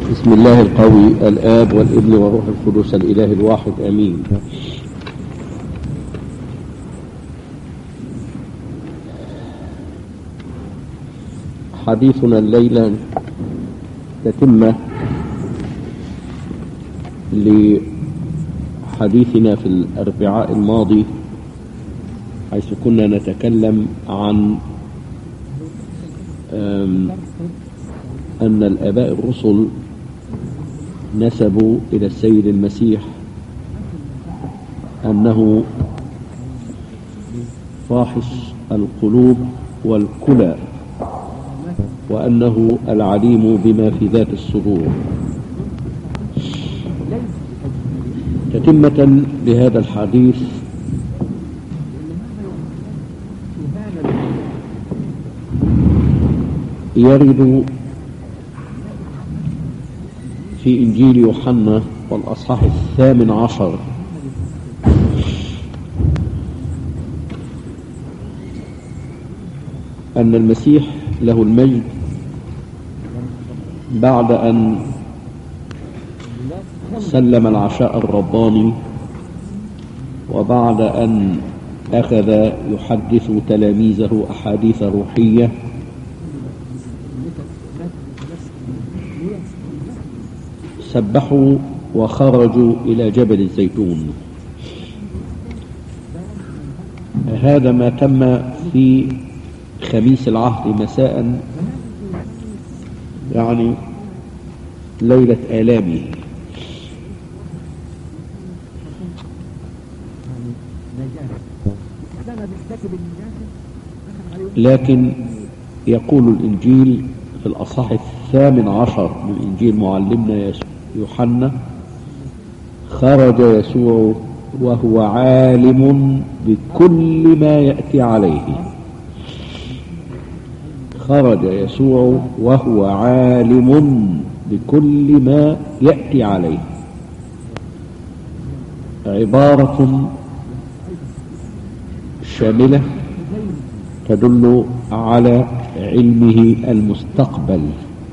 بسم الله القوي الآب والابن والروح القدس الإله الواحد آمين حديثنا الليلة تتمة لحديثنا في الأربعاء الماضي حيث كنا نتكلم عن أم أن الآباء الرسل نسبوا إلى السيد المسيح أنه فاحص القلوب والكلى وأنه العليم بما في ذات الصدور تتمة لهذا الحديث يرد في إنجيل يوحنا والأصحاح الثامن عشر أن المسيح له المجد بعد أن سلم العشاء الرباني وبعد أن أخذ يحدث تلاميذه أحاديث روحية سبحوا وخرجوا إلى جبل الزيتون هذا ما تم في خميس العهد مساء يعني ليلة آلامه لكن يقول الإنجيل في الأصحاح الثامن عشر من إنجيل معلمنا يوحنا خرج يسوع وهو عالم بكل ما يأتي عليه خرج يسوع وهو عالم بكل ما يأتي عليه عبارة شاملة تدل على علمه المستقبل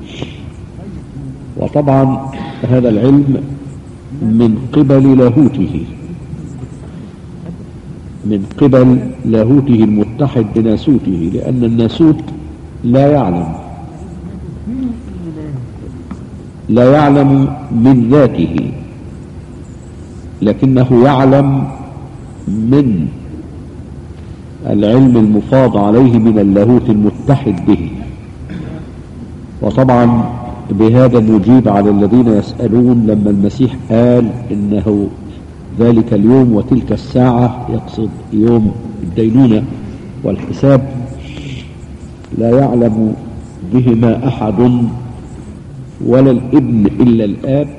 وطبعا هذا العلم من قبل لاهوته من قبل لاهوته المتحد بناسوته لأن الناسوت لا يعلم لا يعلم من ذاته لكنه يعلم من العلم المفاض عليه من اللاهوت المتحد به وطبعا بهذا نجيب على الذين يسألون لما المسيح قال إنه ذلك اليوم وتلك الساعة يقصد يوم الدينونة والحساب لا يعلم بهما أحد ولا الابن إلا الآب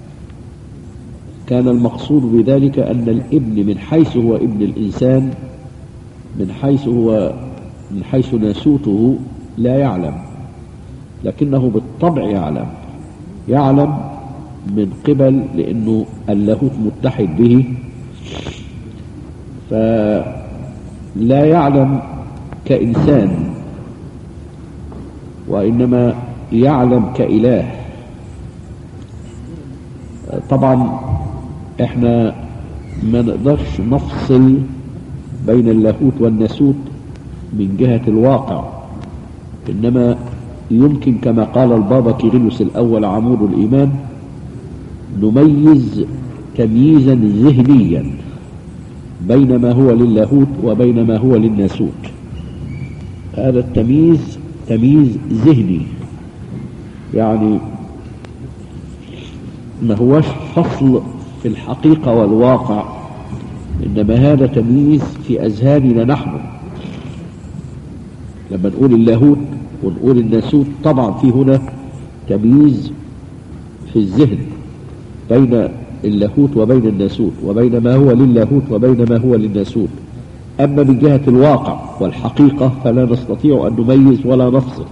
كان المقصود بذلك أن الابن من حيث هو ابن الإنسان من حيث هو من حيث ناسوته لا يعلم لكنه بالطبع يعلم يعلم من قبل لأنه اللاهوت متحد به فلا يعلم كإنسان وإنما يعلم كإله طبعا احنا ما نقدرش نفصل بين اللاهوت والناسوت من جهة الواقع إنما يمكن كما قال البابا كيرلس الأول عمود الإيمان نميز تمييزا ذهنيا بين ما هو للاهوت وبين ما هو للناسوت هذا التمييز تمييز ذهني يعني ما هوش فصل في الحقيقة والواقع إنما هذا تمييز في أذهاننا نحن لما نقول اللاهوت ونقول الناسوت طبعا في هنا تمييز في الذهن بين اللاهوت وبين الناسوت وبين ما هو للاهوت وبين ما هو للناسوت أما من جهة الواقع والحقيقة فلا نستطيع أن نميز ولا نفصل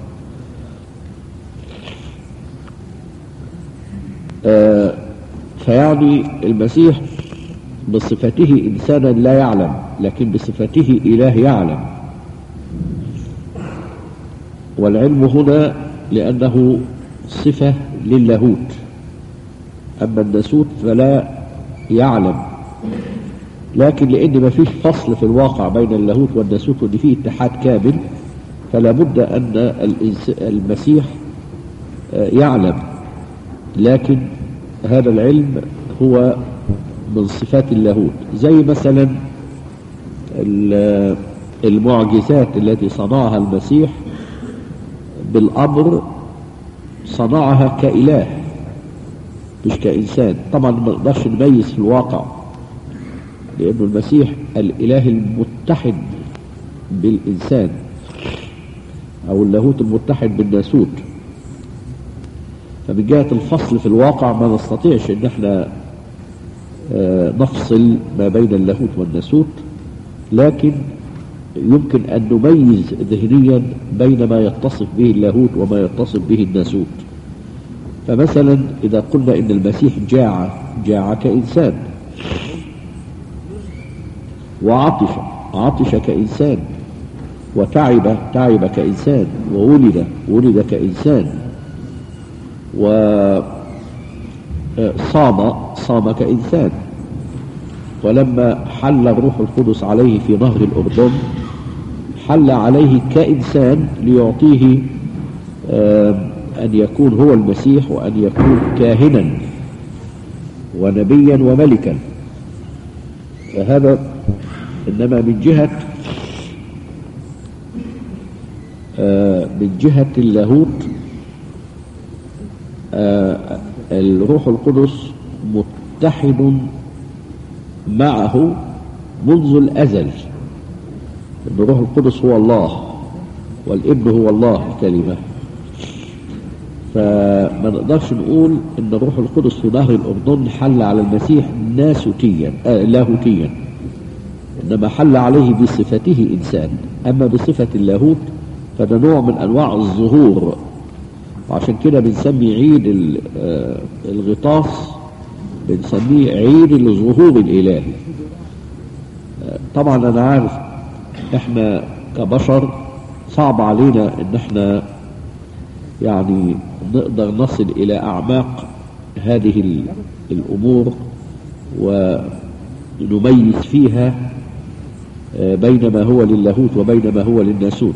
آه فيعني المسيح بصفته إنسانا لا يعلم لكن بصفته إله يعلم والعلم هنا لأنه صفة للاهوت أما الناسوت فلا يعلم لكن لأن ما فيش فصل في الواقع بين اللاهوت والناسوت وأن فيه اتحاد كامل فلا بد أن الإنس- المسيح آه، يعلم لكن هذا العلم هو من صفات اللاهوت زي مثلا ال- المعجزات التي صنعها المسيح بالأمر صنعها كإله مش كإنسان طبعا ما نقدرش نميز في الواقع لأنه المسيح الإله المتحد بالإنسان أو اللاهوت المتحد بالناسوت فمن جهة الفصل في الواقع ما نستطيعش ان احنا آه، نفصل ما بين اللاهوت والناسوت لكن يمكن ان نميز ذهنيا بين ما يتصف به اللاهوت وما يتصف به الناسوت فمثلا اذا قلنا ان المسيح جاع جاع كانسان وعطش عطش كانسان وتعب تعب كانسان وولد ولد كانسان وصام صام كإنسان ولما حل الروح القدس عليه في نهر الأردن حل عليه كإنسان ليعطيه آم، أن يكون هو المسيح وأن يكون كاهنا ونبيا وملكا فهذا إنما من جهة آه، من جهة اللاهوت آه، الروح القدس متحد معه منذ الأزل إن الروح القدس هو الله والابن هو الله الكلمة فما نقدرش نقول ان الروح القدس في نهر الاردن حل على المسيح ناسوتيا آه لاهوتيا انما حل عليه بصفته انسان اما بصفه اللاهوت فده نوع من انواع الظهور وعشان كده بنسمي عيد ال- آه، الغطاس بنسميه عيد الظهور الالهي آه، طبعا انا عارف احنا كبشر صعب علينا ان احنا يعني نقدر نصل الى اعماق هذه ال- الامور ونميز فيها آه، بين ما هو للاهوت وبين ما هو للناسوت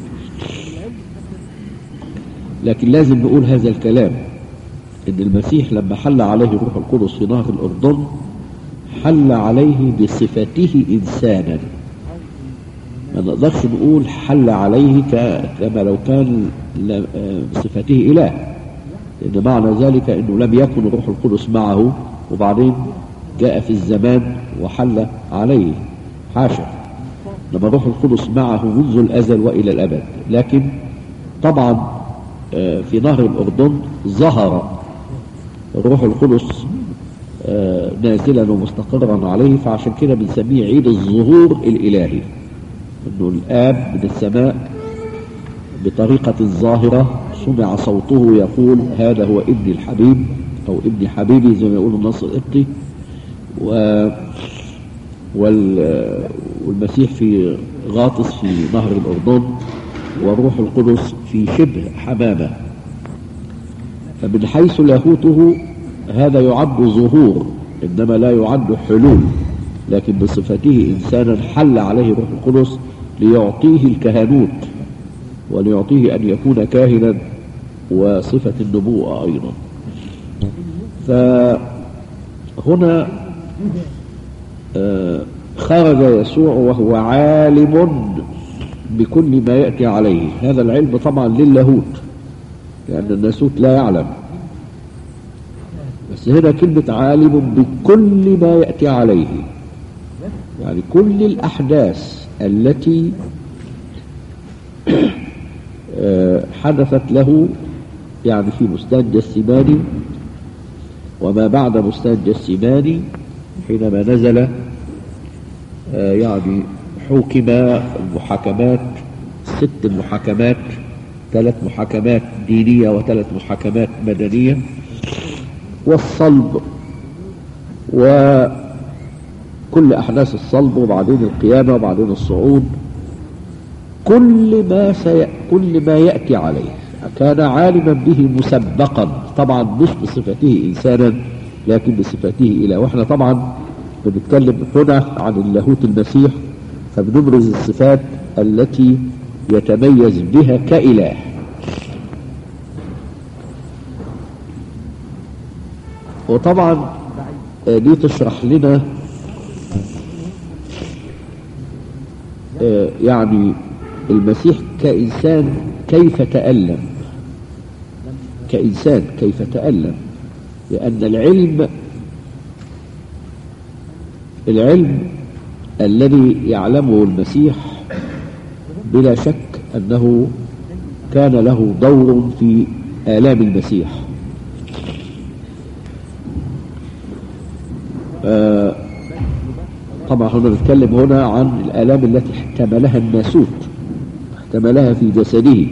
لكن لازم نقول هذا الكلام ان المسيح لما حل عليه الروح القدس في نهر الاردن حل عليه بصفته انسانا ما نقدرش نقول حل عليه ك- كما لو كان ل- آه، بصفته اله لان معنى ذلك انه لم يكن الروح القدس معه وبعدين جاء في الزمان وحل عليه حاشا لما الروح القدس معه منذ الازل والى الابد لكن طبعا آه، في نهر الأردن ظهر الروح القدس آه، نازلا ومستقرا عليه فعشان كده بنسميه عيد الظهور الإلهي انه الآب من السماء بطريقة ظاهرة سمع صوته يقول هذا هو ابني الحبيب أو ابني حبيبي زي ما يقول النص القبطي و وال... والمسيح في غاطس في نهر الأردن والروح القدس في شبه حمامة فمن حيث لاهوته هذا يعد ظهور إنما لا يعد حلول لكن بصفته إنسانا حل عليه الروح القدس ليعطيه الكهنوت وليعطيه أن يكون كاهنا وصفة النبوءة أيضا فهنا آه، خرج يسوع وهو عالم بكل ما يأتي عليه هذا العلم طبعا للاهوت لأن الناسوت لا يعلم بس هنا كلمة عالم بكل ما يأتي عليه يعني كل الأحداث التي آه، حدثت له يعني في بستان جسيماني وما بعد بستان جسيماني حينما نزل آه، يعني حكم المحاكمات ست محاكمات ثلاث محاكمات دينية وثلاث محاكمات مدنية والصلب وكل أحداث الصلب وبعدين القيامة وبعدين الصعود كل ما سي... كل ما يأتي عليه كان عالما به مسبقا طبعا مش بصفته إنسانا لكن بصفته إله وإحنا طبعا بنتكلم هنا عن اللاهوت المسيح فبنبرز الصفات التي يتميز بها كإله وطبعا آه، دي تشرح لنا آه، يعني المسيح كإنسان كيف تألم كإنسان كيف تألم لأن العلم العلم الذي يعلمه المسيح بلا شك أنه كان له دور في آلام المسيح آه، طبعا احنا بنتكلم هنا عن الآلام التي احتملها الناسوت احتملها في جسده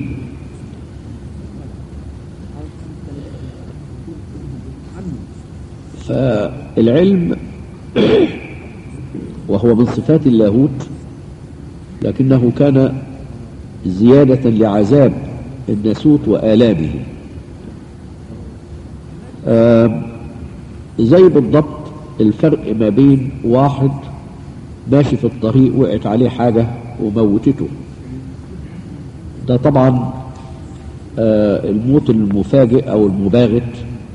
فالعلم وهو من صفات اللاهوت لكنه كان زيادة لعذاب الناسوت وآلامه آم، زي بالضبط الفرق ما بين واحد ماشي في الطريق وقعت عليه حاجة وموتته ده طبعا آه، الموت المفاجئ أو المباغت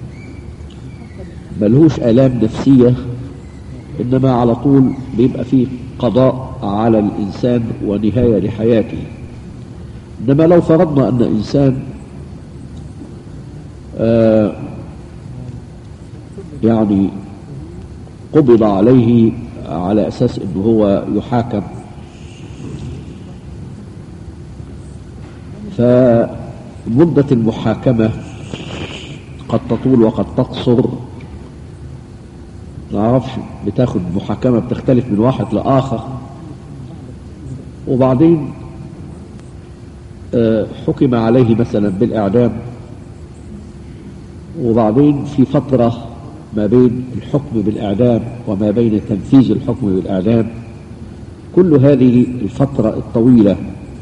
ملهوش آلام نفسية إنما على طول بيبقى فيه قضاء على الإنسان ونهاية لحياته إنما لو فرضنا أن إنسان آه يعني قبض عليه على أساس أنه هو يحاكم فمدة المحاكمة قد تطول وقد تقصر ما اعرفش بتاخد محاكمة بتختلف من واحد لآخر وبعدين آه، حكم عليه مثلا بالإعدام وبعدين في فترة ما بين الحكم بالإعدام وما بين تنفيذ الحكم بالإعدام كل هذه الفترة الطويلة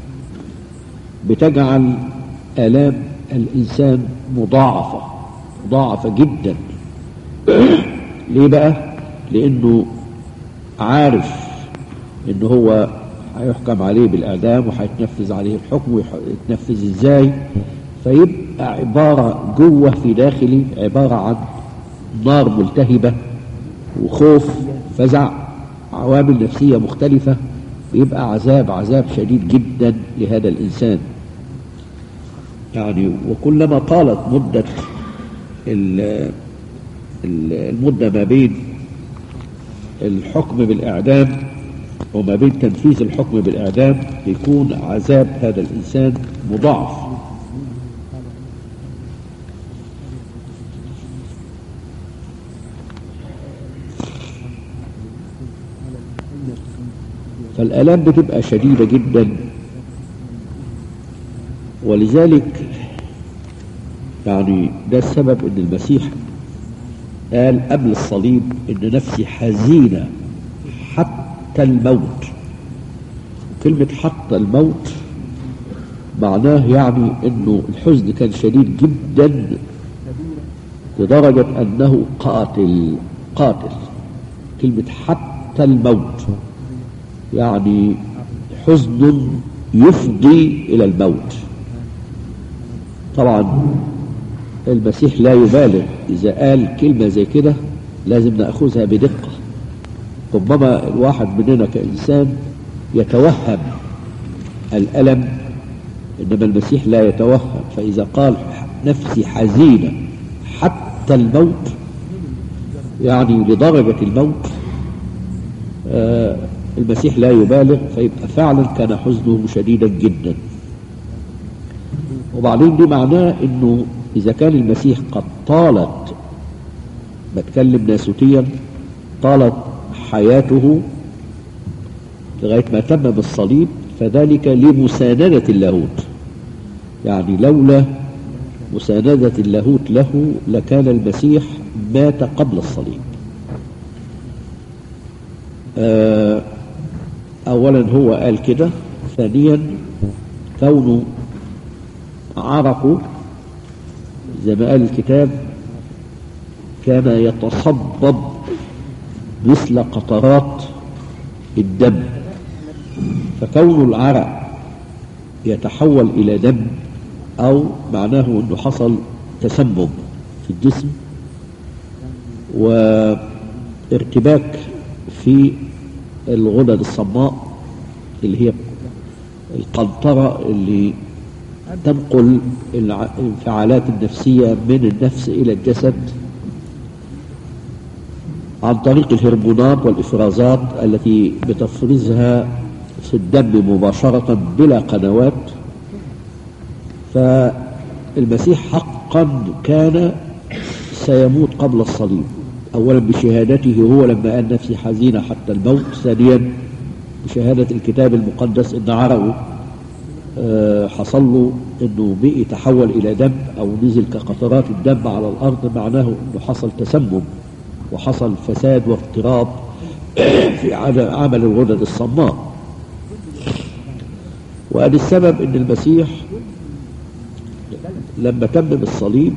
بتجعل آلام الإنسان مضاعفة مضاعفة جدا ليه بقى؟ لأنه عارف إن هو هيحكم عليه بالإعدام وهيتنفذ عليه الحكم ويتنفذ إزاي فيبقى عبارة جوه في داخلي عبارة عن نار ملتهبة وخوف فزع عوامل نفسية مختلفة يبقى عذاب عذاب شديد جدا لهذا الإنسان يعني وكلما طالت مدة ال- ال- المدة ما بين الحكم بالإعدام وما بين تنفيذ الحكم بالإعدام يكون عذاب هذا الإنسان مضاعف فالآلام بتبقى شديدة جدا ولذلك يعني ده السبب ان المسيح قال قبل الصليب ان نفسي حزينة حتى الموت كلمة حتى الموت معناه يعني انه الحزن كان شديد جدا لدرجة انه قاتل قاتل كلمة حتى الموت يعني حزن يفضي إلى الموت طبعا المسيح لا يبالغ إذا قال كلمة زي كده لازم نأخذها بدقة ربما الواحد مننا كإنسان يتوهم الألم إنما المسيح لا يتوهم فإذا قال نفسي حزينة حتى الموت يعني لدرجة الموت آه المسيح لا يبالغ فيبقى فعلا كان حزنه شديدا جدا وبعدين دي معناه انه اذا كان المسيح قد طالت بتكلم ناسوتيا طالت حياته لغايه ما تم بالصليب فذلك لمساندة اللاهوت يعني لولا مساندة اللاهوت له لكان المسيح مات قبل الصليب آه اولا هو قال كده ثانيا كونه عرقه زي ما قال الكتاب كان يتصبب مثل قطرات الدم فكون العرق يتحول إلى دم أو معناه أنه حصل تسمم في الجسم وارتباك في الغدد الصماء اللي هي القنطرة اللي تنقل الانفعالات النفسية من النفس إلى الجسد عن طريق الهرمونات والإفرازات التي بتفرزها في الدم مباشرة بلا قنوات فالمسيح حقا كان سيموت قبل الصليب أولا بشهادته هو لما قال نفسي حزينة حتى الموت ثانيا بشهادة الكتاب المقدس إن عرقه حصل له انه بقي تحول الى دم او نزل كقطرات الدم على الارض معناه انه حصل تسمم وحصل فساد واضطراب في عمل الغدد الصماء وأن السبب ان المسيح لما تمم الصليب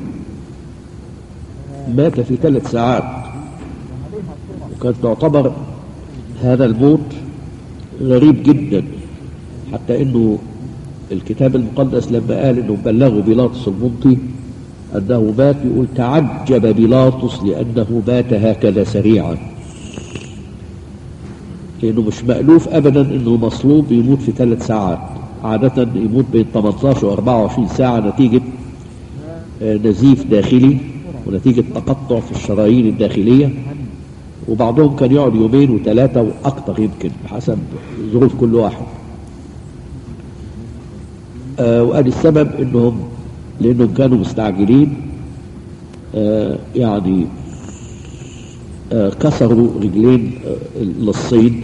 مات في ثلاث ساعات وكانت تعتبر هذا الموت غريب جدا حتى انه الكتاب المقدس لما قال انه بلغوا بيلاطس المنطي انه مات يقول تعجب بيلاطس لانه مات هكذا سريعا لانه مش مألوف ابدا انه مصلوب يموت في ثلاث ساعات عادة يموت بين 18 و 24 ساعة نتيجة نزيف داخلي ونتيجة تقطع في الشرايين الداخلية وبعضهم كان يقعد يومين وثلاثة وأكثر يمكن بحسب ظروف كل واحد آه وقال السبب انهم لانهم كانوا مستعجلين آه يعني آه كسروا رجلين للصيد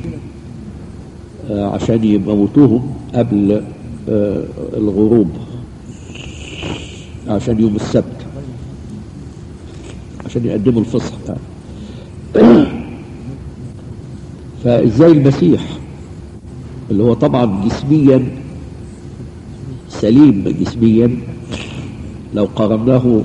عشان يموتوهم قبل الغروب عشان يوم السبت عشان يقدموا الفصح فازاي المسيح اللي هو طبعا جسميا سليم جسميا لو قارناه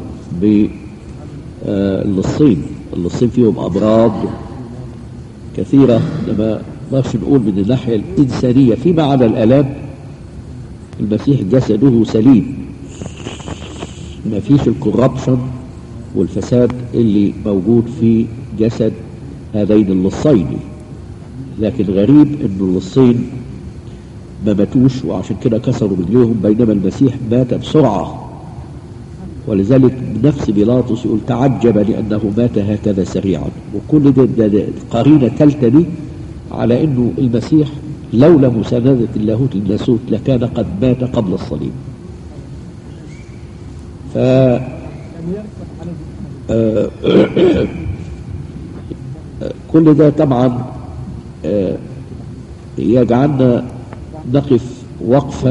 بالصين الصين فيهم أمراض كثيرة لما نقدرش نقول من الناحية الإنسانية فيما عدا الآلام المسيح جسده سليم ما فيش الكوربشن والفساد اللي موجود في جسد هذين اللصين لكن غريب انه اللصين ما ماتوش وعشان كده كسروا رجليهم بينما المسيح مات بسرعة ولذلك نفس بيلاطس يقول تعجب لأنه مات هكذا سريعا وكل ده, ده, ده قرينة ثالثة دي على أنه المسيح لولا مساندة اللاهوت للناسوت لكان قد مات قبل الصليب ف كل ده طبعا يجعلنا نقف وقفة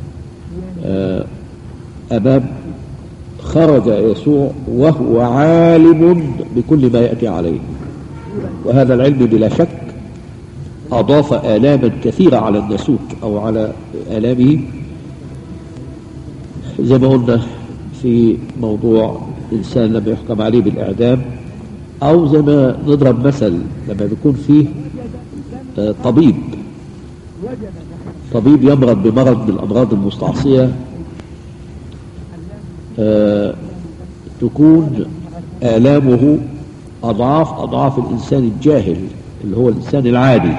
أمام خرج يسوع وهو عالم بكل ما يأتي عليه وهذا العلم بلا شك أضاف آلاما كثيرة على الناسوت أو على آلامه زي ما قلنا في موضوع إنسان لما يحكم عليه بالإعدام أو زي ما نضرب مثل لما بيكون فيه طبيب طبيب يمرض بمرض من الأمراض المستعصية آه تكون آلامه أضعاف أضعاف الإنسان الجاهل اللي هو الإنسان العادي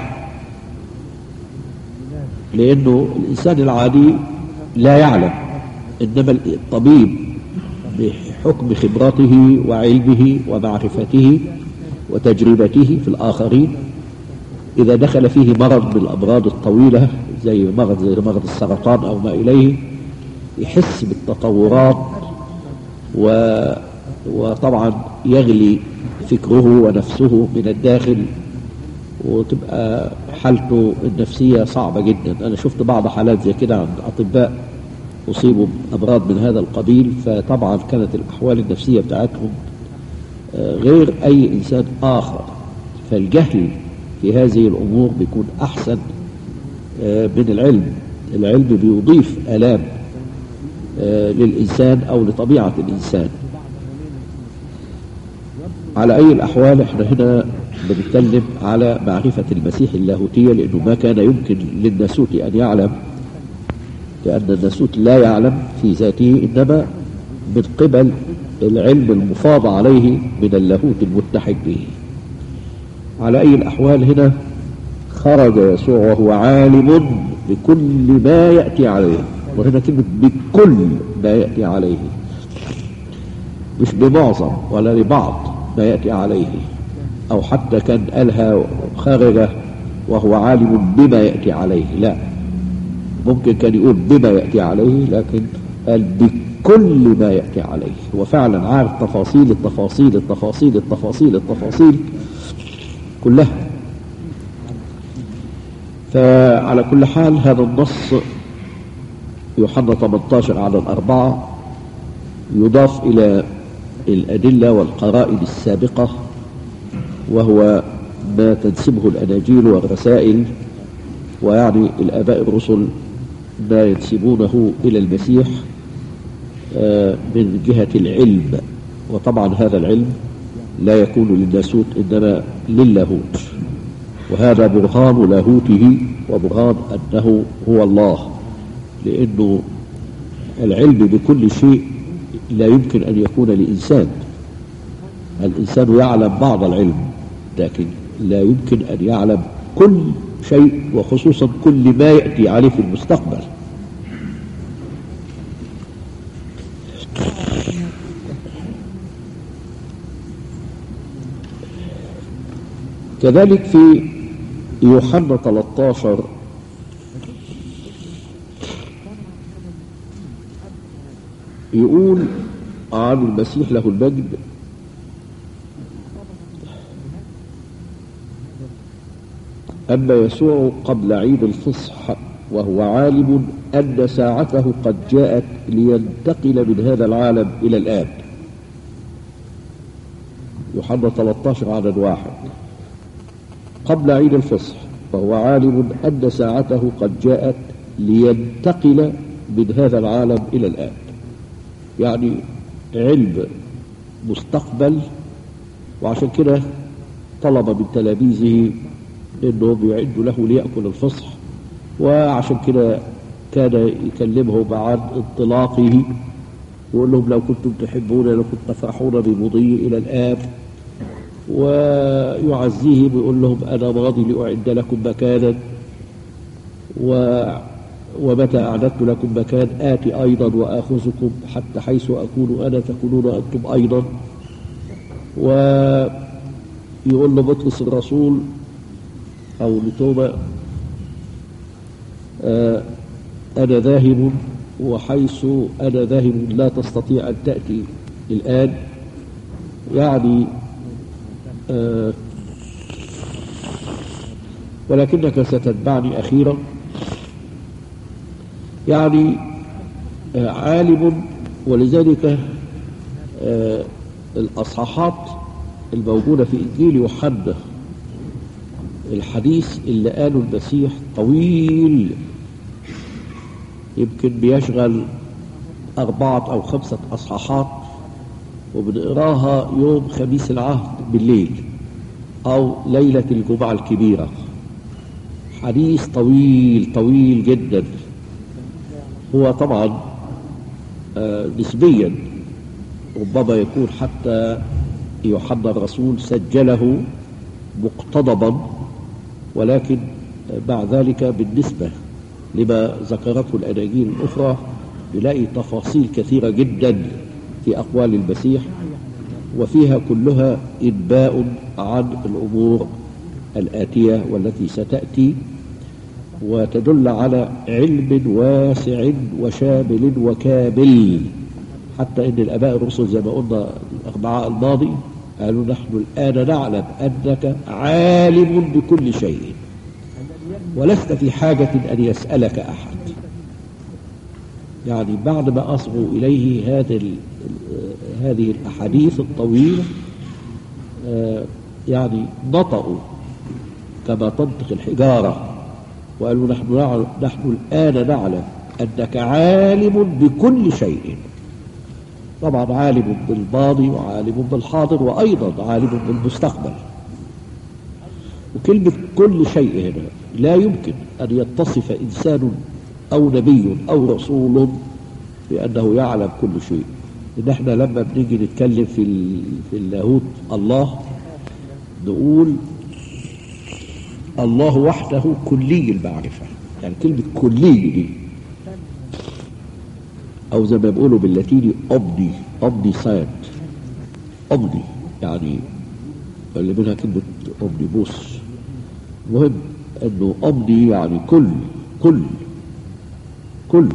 لأنه الإنسان العادي لا يعلم إنما الطبيب بحكم خبرته وعلمه ومعرفته وتجربته في الآخرين إذا دخل فيه مرض من الأمراض الطويلة زي مرض زي مرض السرطان أو ما إليه يحس بالتطورات و... وطبعا يغلي فكره ونفسه من الداخل وتبقى حالته النفسية صعبة جدا أنا شفت بعض حالات زي كده عند أطباء أصيبوا بأمراض من هذا القبيل فطبعا كانت الأحوال النفسية بتاعتهم غير أي إنسان آخر فالجهل في هذه الأمور بيكون أحسن من العلم العلم بيضيف آلام آه، للإنسان أو لطبيعة الإنسان على أي الأحوال احنا هنا بنتكلم على معرفة المسيح اللاهوتية لأنه ما كان يمكن للناسوت أن يعلم لأن الناسوت لا يعلم في ذاته إنما من قبل العلم المفاض عليه من اللاهوت المتحد به على أي الأحوال هنا خرج يسوع وهو عالم بكل ما يأتي عليه وهنا كلمة بكل ما يأتي عليه مش بمعظم ولا لبعض ما يأتي عليه أو حتى كان قالها خارجة وهو عالم بما يأتي عليه لا ممكن كان يقول بما يأتي عليه لكن قال بكل ما يأتي عليه هو فعلا عارف تفاصيل التفاصيل التفاصيل التفاصيل التفاصيل كلها فعلى كل حال هذا النص يوحنا 18 على الأربعة يضاف إلى الأدلة والقرائن السابقة وهو ما تنسبه الأناجيل والرسائل ويعني الآباء الرسل ما ينسبونه إلى المسيح آه، من جهة العلم وطبعا هذا العلم لا يكون للناسوت إنما للاهوت وهذا برهان لاهوته وبرهان أنه هو الله لأنه العلم بكل شيء لا يمكن أن يكون لإنسان الإنسان يعلم بعض العلم لكن لا يمكن أن يعلم كل شيء وخصوصا كل ما يأتي عليه في المستقبل كذلك في يوحنا 13 يقول عن المسيح له المجد أما يسوع قبل عيد الفصح وهو عالم أن ساعته قد جاءت لينتقل من هذا العالم إلى الآب يوحنا 13 عدد واحد قبل عيد الفصح فهو عالم أن ساعته قد جاءت لينتقل من هذا العالم إلى الآب يعني علم مستقبل وعشان كده طلب من تلاميذه انهم يعدوا له ليأكل الفصح وعشان كده كان يكلمهم عن انطلاقه ويقول لهم لو كنتم تحبون لكنتم تفرحون بمضي إلى الآب ويعزيهم ويقول لهم أنا ماضي لأعد لكم مكانا و ومتى أعددت لكم مكان آتي أيضا وآخذكم حتى حيث أكون أنا تكونون أنتم أيضا ويقول له بطرس الرسول أو لتوبة آه أنا ذاهب وحيث أنا ذاهب لا تستطيع أن تأتي الآن يعني آه ولكنك ستتبعني أخيرا يعني آه عالم ولذلك آه الأصحاحات الموجودة في إنجيل يوحنا الحديث اللي قاله المسيح طويل يمكن بيشغل أربعة أو خمسة أصحاحات وبنقراها يوم خميس العهد بالليل أو ليلة الجمعة الكبيرة حديث طويل طويل جدا هو طبعا آه نسبيا ربما يكون حتى يوحنا الرسول سجله مقتضبا ولكن مع ذلك بالنسبة لما ذكرته الأناجيل الأخرى نلاقي تفاصيل كثيرة جدا في أقوال المسيح وفيها كلها إنباء عن الأمور الآتية والتي ستأتي وتدل على علم واسع وشامل وكامل حتى ان الاباء الرسل زي ما قلنا الاربعاء الماضي قالوا نحن الان نعلم انك عالم بكل شيء ولست في حاجه ان يسالك احد يعني بعد ما اصغوا اليه هذه هذه الاحاديث الطويله يعني نطقوا كما تنطق الحجاره وقالوا نحن نعلم نحن الآن نعلم أنك عالم بكل شيء طبعا عالم بالماضي وعالم بالحاضر وأيضا عالم بالمستقبل وكلمة كل شيء هنا لا يمكن أن يتصف إنسان أو نبي أو رسول بأنه يعلم كل شيء إن احنا لما بنيجي نتكلم في ال- في اللاهوت الله نقول الله وحده كلي المعرفة يعني كلمة كلي دي أو زي ما بيقولوا باللاتيني أومني أومني ساينت أومني يعني اللي منها كلمة أومني بوس المهم أنه أومني يعني كل كل كل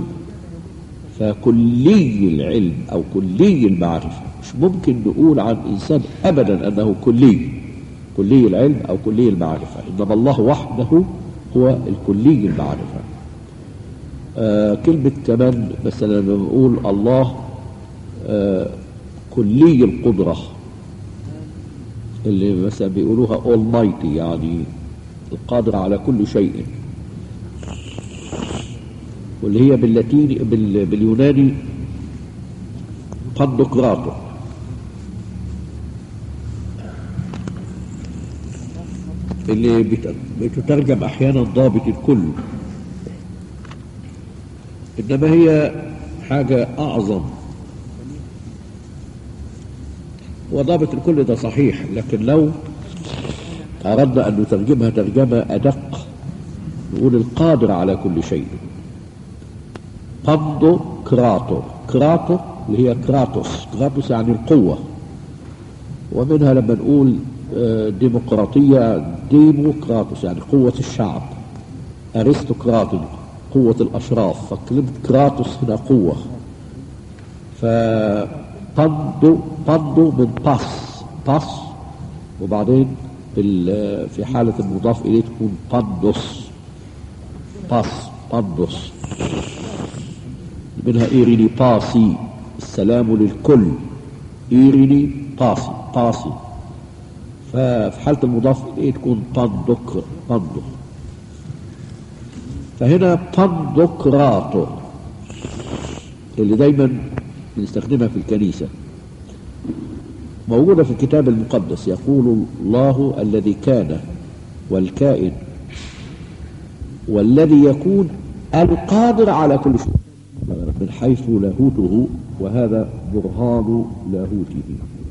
فكلي العلم أو كلي المعرفة مش ممكن نقول عن إنسان أبدا أنه كلي كلي العلم أو كلي المعرفة إنما الله وحده هو الكلي المعرفة آه كلمة كمان مثلا لما بنقول الله آه كلي القدرة اللي مثلا بيقولوها Almighty يعني القادر على كل شيء واللي هي باللاتيني بال باليوناني قندقراطو اللي بت- بتترجم احيانا ضابط الكل انما هي حاجه اعظم وضابط الكل ده صحيح لكن لو اردنا ان نترجمها ترجمه ادق نقول القادر على كل شيء قبض كراتو كراتو اللي هي كراتوس كراتوس يعني القوة ومنها لما نقول آه، ديمقراطية ديموكراتوس يعني قوة الشعب أرستقراطي قوة الأشراف فكلمة كراتوس هنا قوة فبندو بندو من باس باس وبعدين بال- في حالة المضاف إليه تكون بندوس باس بندوس منها إيريني باسي السلام للكل إيريني باسي باسي ففي حالة المضاف إليه تكون بندق بندق فهنا بندقراطو اللي دايما بنستخدمها في الكنيسة موجودة في الكتاب المقدس يقول الله الذي كان والكائن والذي يكون القادر على كل شيء من حيث لاهوته وهذا برهان لاهوته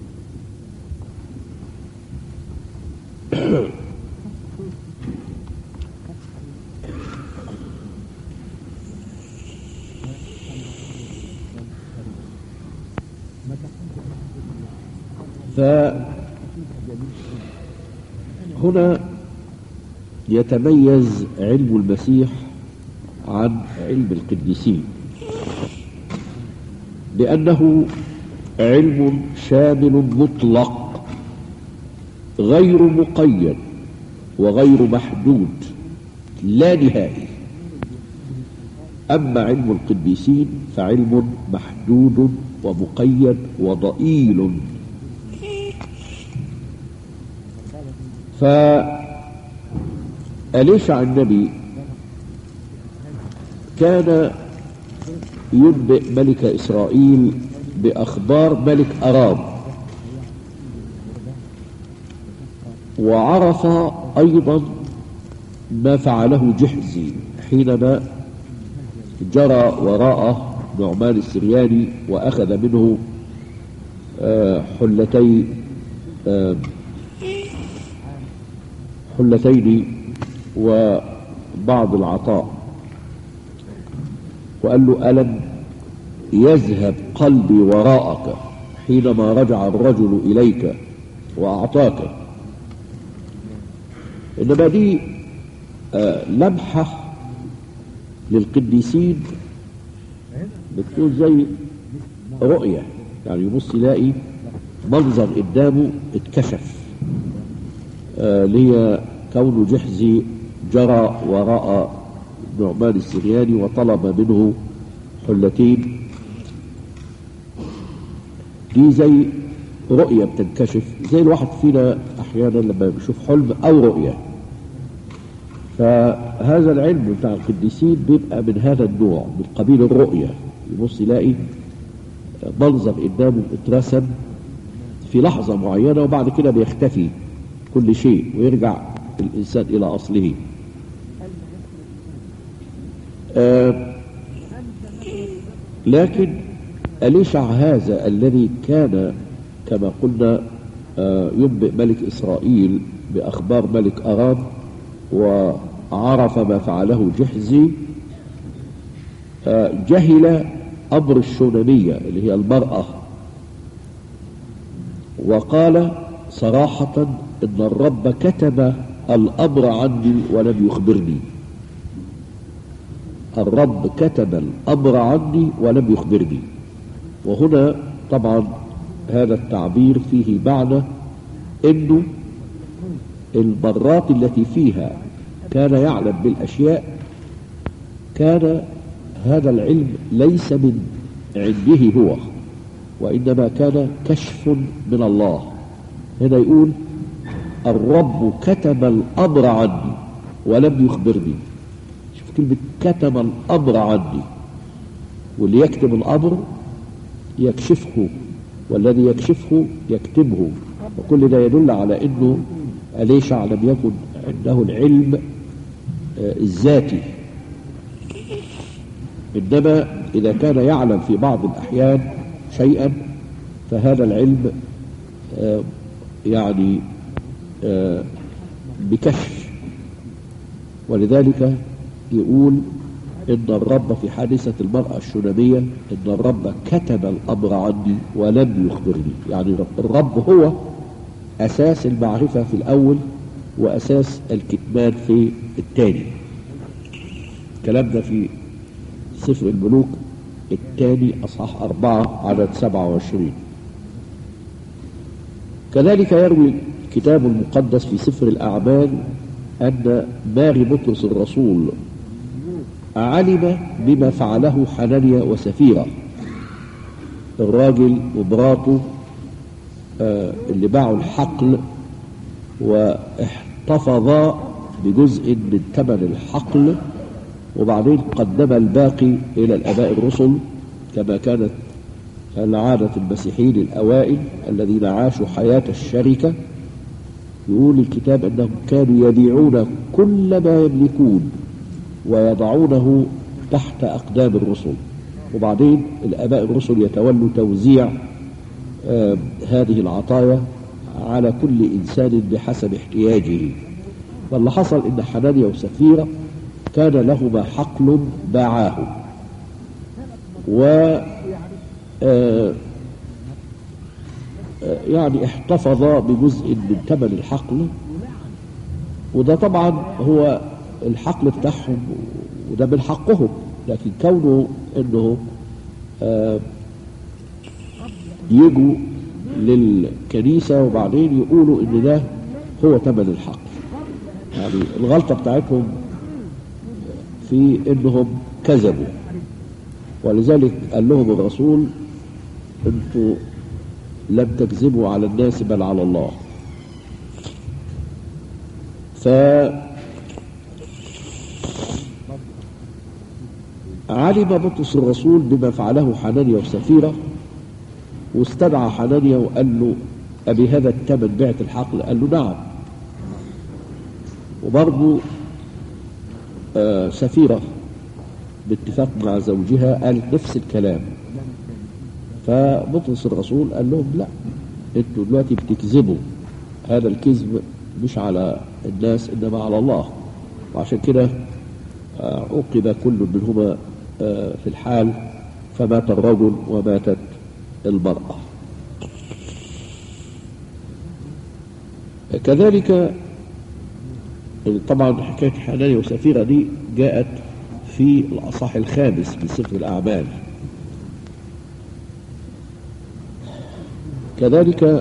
فهنا يتميز علم المسيح عن علم القديسين لأنه علم شامل مطلق غير مقيد وغير محدود لا نهائي أما علم القديسين فعلم محدود ومقيد وضئيل فأليشع النبي كان ينبئ ملك إسرائيل بأخبار ملك أرام وعرف أيضا ما فعله جحزي حينما جرى وراءه نعمان السرياني وأخذ منه آه، حلتي آه، حلتين وبعض العطاء وقال له ألم يذهب قلبي وراءك حينما رجع الرجل إليك وأعطاك إنما دي آه، لمحة للقديسين بتكون زي رؤية يعني يبص يلاقي منظر قدامه اتكشف آه، اللي هي كون جحزي جرى وراء نعمان السرياني وطلب منه حلتين دي زي رؤية بتنكشف زي الواحد فينا أحيانا لما بيشوف حلم أو رؤية فهذا العلم بتاع القديسين بيبقى من هذا النوع من قبيل الرؤية يبص يلاقي منظر قدامه اترسم في لحظة معينة وبعد كده بيختفي كل شيء ويرجع الإنسان إلى أصله آه لكن أليشع هذا الذي كان كما قلنا آه ينبئ ملك إسرائيل بأخبار ملك أرام وعرف ما فعله جحزي آه جهل أمر الشونمية اللي هي المرأة وقال صراحة إن الرب كتب الأمر عني ولم يخبرني الرب كتب الأمر عني ولم يخبرني وهنا طبعا هذا التعبير فيه معنى انه المرات التي فيها كان يعلم بالاشياء كان هذا العلم ليس من عنده هو وانما كان كشف من الله هنا يقول الرب كتب الامر عني ولم يخبرني شوف كلمه كتب الامر عني واللي يكتب الامر يكشفه والذي يكشفه يكتبه وكل ده يدل على انه أليشع لم يكن عنده العلم الذاتي انما اذا كان يعلم في بعض الاحيان شيئا فهذا العلم يعني بكشف ولذلك يقول إن الرب في حادثة المرأة الشونامية إن الرب كتب الأمر عني ولم يخبرني يعني الرب هو أساس المعرفة في الأول وأساس الكتمان في الثاني الكلام ده في سفر الملوك الثاني أصحاح أربعة عدد سبعة وعشرين كذلك يروي الكتاب المقدس في سفر الأعمال أن ماري بطرس الرسول علم بما فعله حنانيا وسفيرة الراجل ومراته آه اللي باعوا الحقل واحتفظا بجزء من ثمن الحقل وبعدين قدم الباقي إلى الآباء الرسل كما كانت العادة المسيحيين الأوائل الذين عاشوا حياة الشركة يقول الكتاب أنهم كانوا يبيعون كل ما يملكون ويضعونه تحت أقدام الرسل وبعدين الآباء الرسل يتولوا توزيع آه هذه العطايا على كل إنسان بحسب احتياجه واللي حصل إن حنانيا وسفيرة كان لهما حقل باعاه و آه يعني احتفظ بجزء من ثمن الحقل وده طبعا هو الحقل بتاعهم وده من حقهم لكن كونه انه آه يجوا للكنيسة وبعدين يقولوا ان ده هو ثمن الحقل يعني الغلطة بتاعتهم في انهم كذبوا ولذلك قال لهم الرسول انتوا لم تكذبوا على الناس بل على الله ف علم بطرس الرسول بما فعله حنانيا وسفيرة واستدعى حنانيا وقال له أبي هذا الثمن بعت الحقل قال له نعم وبرضه آه سفيرة باتفاق مع زوجها قالت نفس الكلام فبطرس الرسول قال لهم لا انتوا دلوقتي بتكذبوا هذا الكذب مش على الناس انما على الله وعشان كده عوقب كل منهما في الحال فمات الرجل وماتت المرأة كذلك طبعا حكاية حنانيا وسفيرة دي جاءت في الأصح الخامس من سفر الأعمال كذلك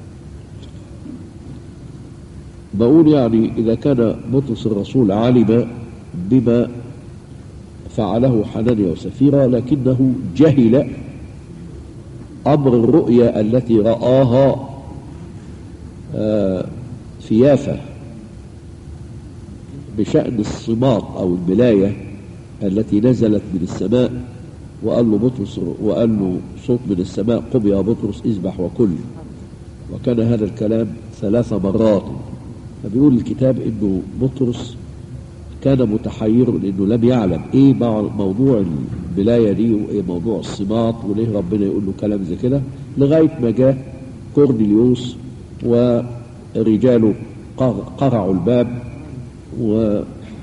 بقول يعني إذا كان بطرس الرسول علم بما فعله حنانيا وسفيرة لكنه جهل أمر الرؤيا التي رآها في يافا بشأن الصمات أو البلاية التي نزلت من السماء وقال له بطرس وقال له صوت من السماء قم يا بطرس اذبح وكل وكان هذا الكلام ثلاث مرات فبيقول الكتاب انه بطرس كان متحير لانه لم يعلم ايه موضوع البلايه دي وايه موضوع الصمات وليه ربنا يقول له كلام زي كده لغايه ما جاء كورنيليوس ورجاله قرعوا الباب و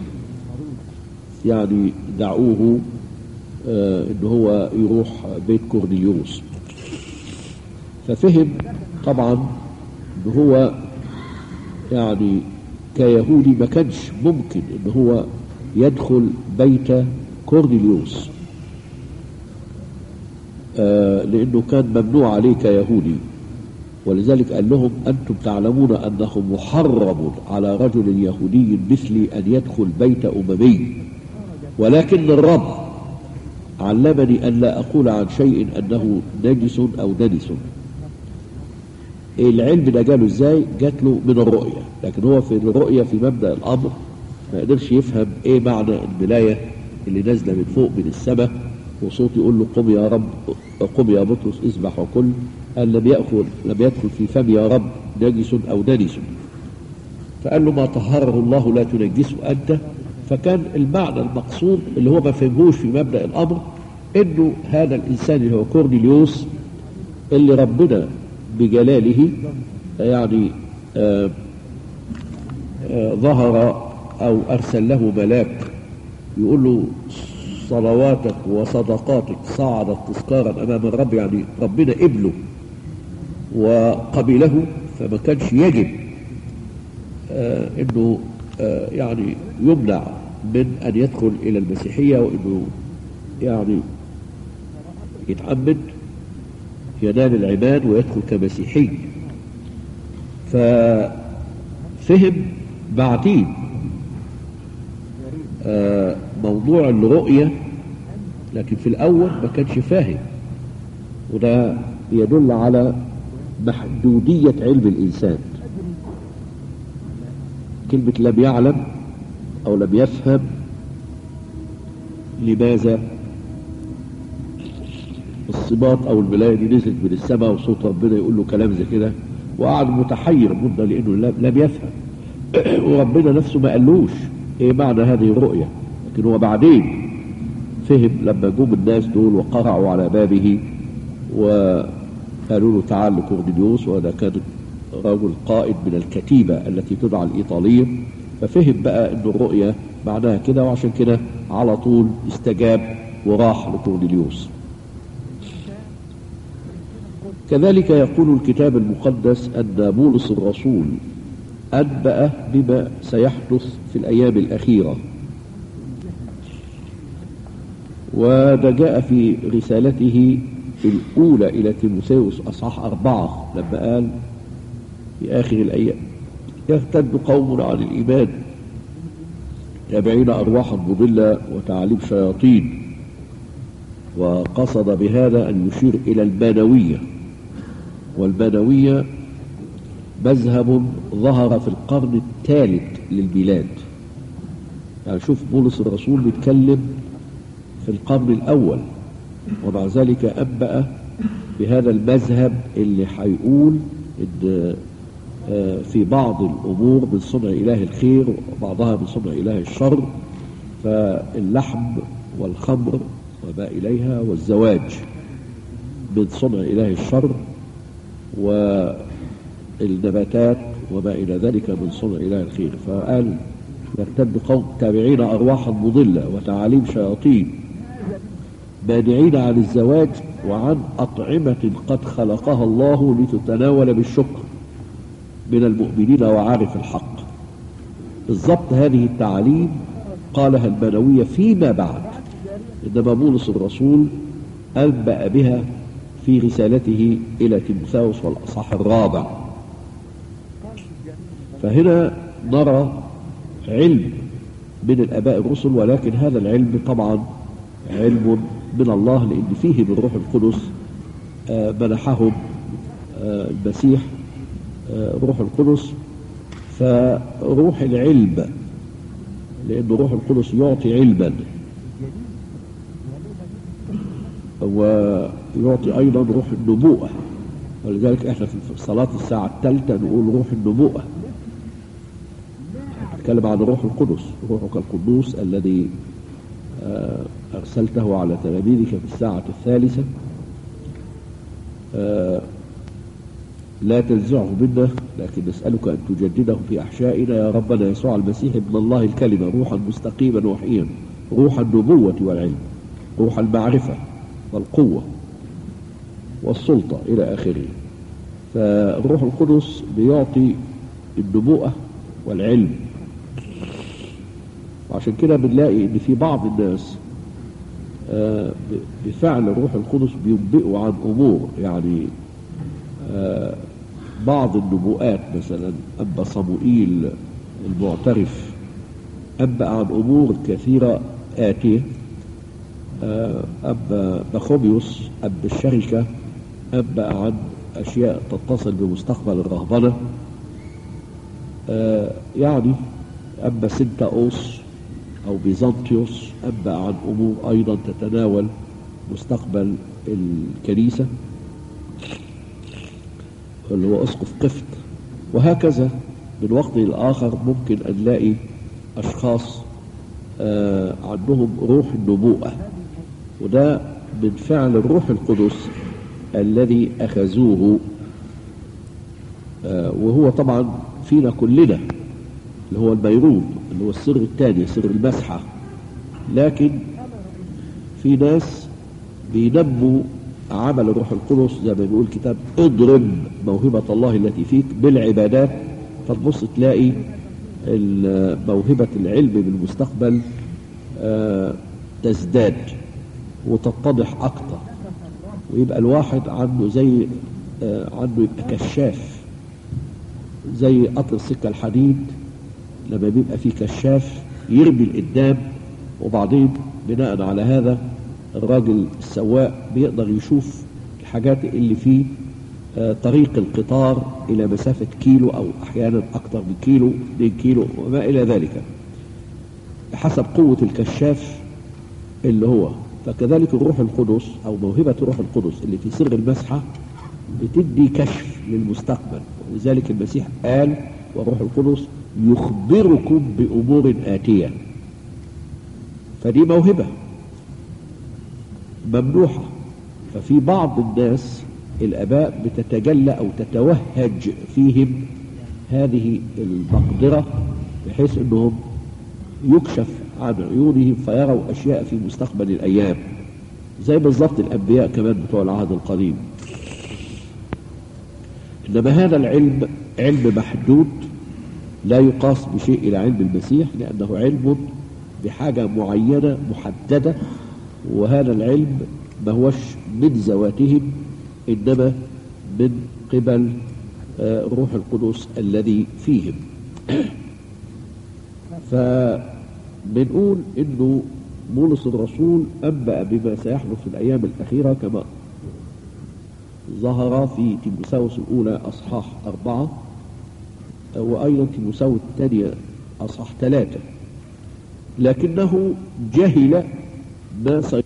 يعني دعوه آه ان هو يروح بيت كورنيليوس ففهم طبعا ان هو يعني كيهودي ما كانش ممكن ان هو يدخل بيت كورنيليوس آه لانه كان ممنوع عليه كيهودي ولذلك قال لهم انتم تعلمون انه محرم على رجل يهودي مثلي ان يدخل بيت اممي ولكن الرب علمني ان لا اقول عن شيء انه نجس او دنس العلم ده جاله ازاي جات له من الرؤية لكن هو في الرؤية في مبدأ الأمر ما قدرش يفهم ايه معنى البلاية اللي نازلة من فوق من السماء وصوت يقول له قم يا رب قم يا بطرس اذبح وكل قال لم يأخذ لم يدخل في فم يا رب نجس أو دنس فقال له ما طهره الله لا تنجسه أنت فكان المعنى المقصود اللي هو ما فهمهوش في مبدأ الأمر انه هذا الإنسان اللي هو كورنيليوس اللي ربنا بجلاله يعني آآ آآ ظهر أو أرسل له ملاك يقول له صلواتك وصدقاتك صعدت تذكارا أمام الرب يعني ربنا قبله وقبله فما كانش يجب أنه يعني يمنع من أن يدخل إلى المسيحية وأنه يعني يتعمد ينال العباد ويدخل كمسيحي ففهم بعدين آه موضوع الرؤية لكن في الأول ما كانش فاهم وده يدل على محدودية علم الإنسان كلمة لم يعلم أو لم يفهم لماذا الصباط او الولايه دي نزلت من السماء وصوت ربنا يقول له كلام زي كده وقعد متحير مده لانه لم يفهم وربنا نفسه ما قالوش ايه معنى هذه الرؤيه لكن هو بعدين فهم لما جم الناس دول وقرعوا على بابه وقالوا له تعال لكورنيليوس وهذا كان رجل قائد من الكتيبه التي تدعى الايطاليه ففهم بقى ان الرؤيه معناها كده وعشان كده على طول استجاب وراح لكورنيليوس كذلك يقول الكتاب المقدس أن بولس الرسول أنبأ بما سيحدث في الأيام الأخيرة وده جاء في رسالته الأولى إلى تيموثاوس أصحاح أربعة لما قال في آخر الأيام يرتد قوم عن الإيمان تابعين أرواحا مضلة وتعاليم شياطين وقصد بهذا أن يشير إلى المانوية والبدوية مذهب ظهر في القرن الثالث للبلاد يعني شوف بولس الرسول بيتكلم في القرن الأول ومع ذلك أنبأ بهذا المذهب اللي هيقول إن في بعض الأمور من صنع إله الخير وبعضها من صنع إله الشر فاللحم والخمر وما إليها والزواج من صنع إله الشر والنباتات وما إلى ذلك من صنع إله الخير فقال يرتد قوم تابعين أرواحا مضلة وتعاليم شياطين مانعين عن الزواج وعن أطعمة قد خلقها الله لتتناول بالشكر من المؤمنين وعارف الحق بالضبط هذه التعاليم قالها المنوية فيما بعد إنما بولس الرسول أنبأ بها في رسالته إلى تيموثاوس والأصح الرابع فهنا نرى علم من الآباء الرسل ولكن هذا العلم طبعا علم من الله لأن فيه من روح القدس منحهم المسيح روح القدس فروح العلم لأن روح القدس يعطي علما ويعطي أيضا روح النبوءة ولذلك احنا في صلاة الساعة الثالثة نقول روح النبوءة نتكلم عن روح القدس روحك القدوس الذي آه، أرسلته على تلاميذك في الساعة الثالثة آه، لا تنزعه منا لكن نسألك أن تجدده في أحشائنا يا ربنا يسوع المسيح ابن الله الكلمة روحا مستقيما وحيا روح النبوة والعلم روح المعرفة والقوة والسلطة إلى آخره فالروح القدس بيعطي النبوءة والعلم وعشان كده بنلاقي ان في بعض الناس آه، ب- بفعل الروح القدس بينبئوا عن امور يعني آه، بعض النبوءات مثلا أنبا صموئيل المعترف أنبأ عن أمور كثيرة آتية آه، أنبا بخوميوس أب الشركة أنبأ عن أشياء تتصل بمستقبل الرهبنة آه، يعني أنبا سنتاوس أو بيزنطيوس أنبأ عن أمور أيضا تتناول مستقبل الكنيسة اللي هو أسقف قفط وهكذا من وقت لآخر ممكن أن نلاقي أشخاص آه، عندهم روح النبوءة وده من فعل الروح القدس الذي أخذوه آه، وهو طبعا فينا كلنا اللي هو الميرون اللي هو السر الثاني سر المسحة لكن في ناس بينموا عمل الروح القدس زي ما بيقول الكتاب اضرب موهبة الله التي فيك بالعبادات فتبص تلاقي ال- موهبة العلم بالمستقبل آه، تزداد وتتضح أكتر ويبقى الواحد عنده زي آه، عنده يبقى كشاف زي قطر السكة الحديد لما بيبقى فيه كشاف يرمي القدام وبعدين بناء على هذا الراجل السواق بيقدر يشوف الحاجات اللي في آه، طريق القطار إلى مسافة كيلو أو أحيانا أكثر من كيلو 2 كيلو وما إلى ذلك حسب قوة الكشاف اللي هو فكذلك الروح القدس أو موهبة الروح القدس اللي في سر المسحة بتدي كشف للمستقبل ولذلك المسيح قال والروح القدس يخبركم بأمور آتية فدي موهبة ممنوحة ففي بعض الناس الآباء بتتجلى أو تتوهج فيهم هذه المقدرة بحيث أنهم يكشف عن عيونهم فيروا أشياء في مستقبل الأيام زي بالضبط الأنبياء كمان بتوع العهد القديم إنما هذا العلم علم محدود لا يقاس بشيء إلى علم المسيح لأنه علم بحاجة معينة محددة وهذا العلم ما هوش من ذواتهم إنما من قبل آه، الروح القدس الذي فيهم فبنقول انه بولس الرسول انبأ بما سيحدث في الايام الاخيره كما ظهر في تيموثاوس الاولى اصحاح اربعه وايضا تيموثاوس الثانيه اصحاح ثلاثه لكنه جهل ما سي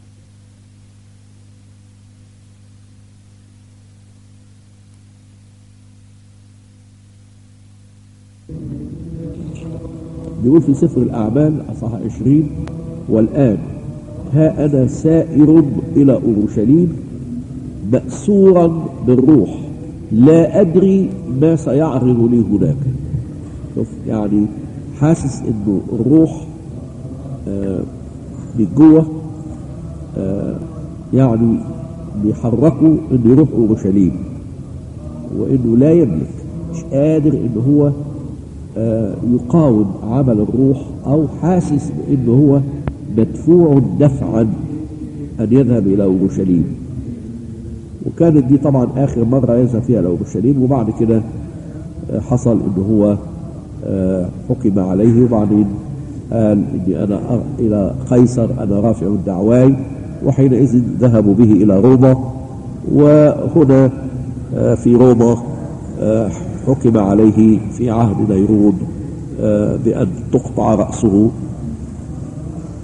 بيقول في سفر الأعمال أصحاح 20 والآن ها أنا سائر إلى أورشليم مأسورا بالروح لا أدري ما سيعرض لي هناك شوف يعني حاسس إنه الروح آه من جوه آه يعني بيحركه إنه يروح أورشليم وإنه لا يملك مش قادر إنه هو آه، يقاوم عمل الروح او حاسس بانه هو مدفوع دفعا ان يذهب الى اورشليم وكانت دي طبعا اخر مره يذهب فيها الى اورشليم وبعد كده آه، حصل انه هو آه، حكم عليه وبعدين قال اني انا أر- الى قيصر انا رافع دعواي وحينئذ ذهبوا به الى روما وهنا آه، في روما آه، حكم عليه في عهد نيرون آه، بأن تقطع رأسه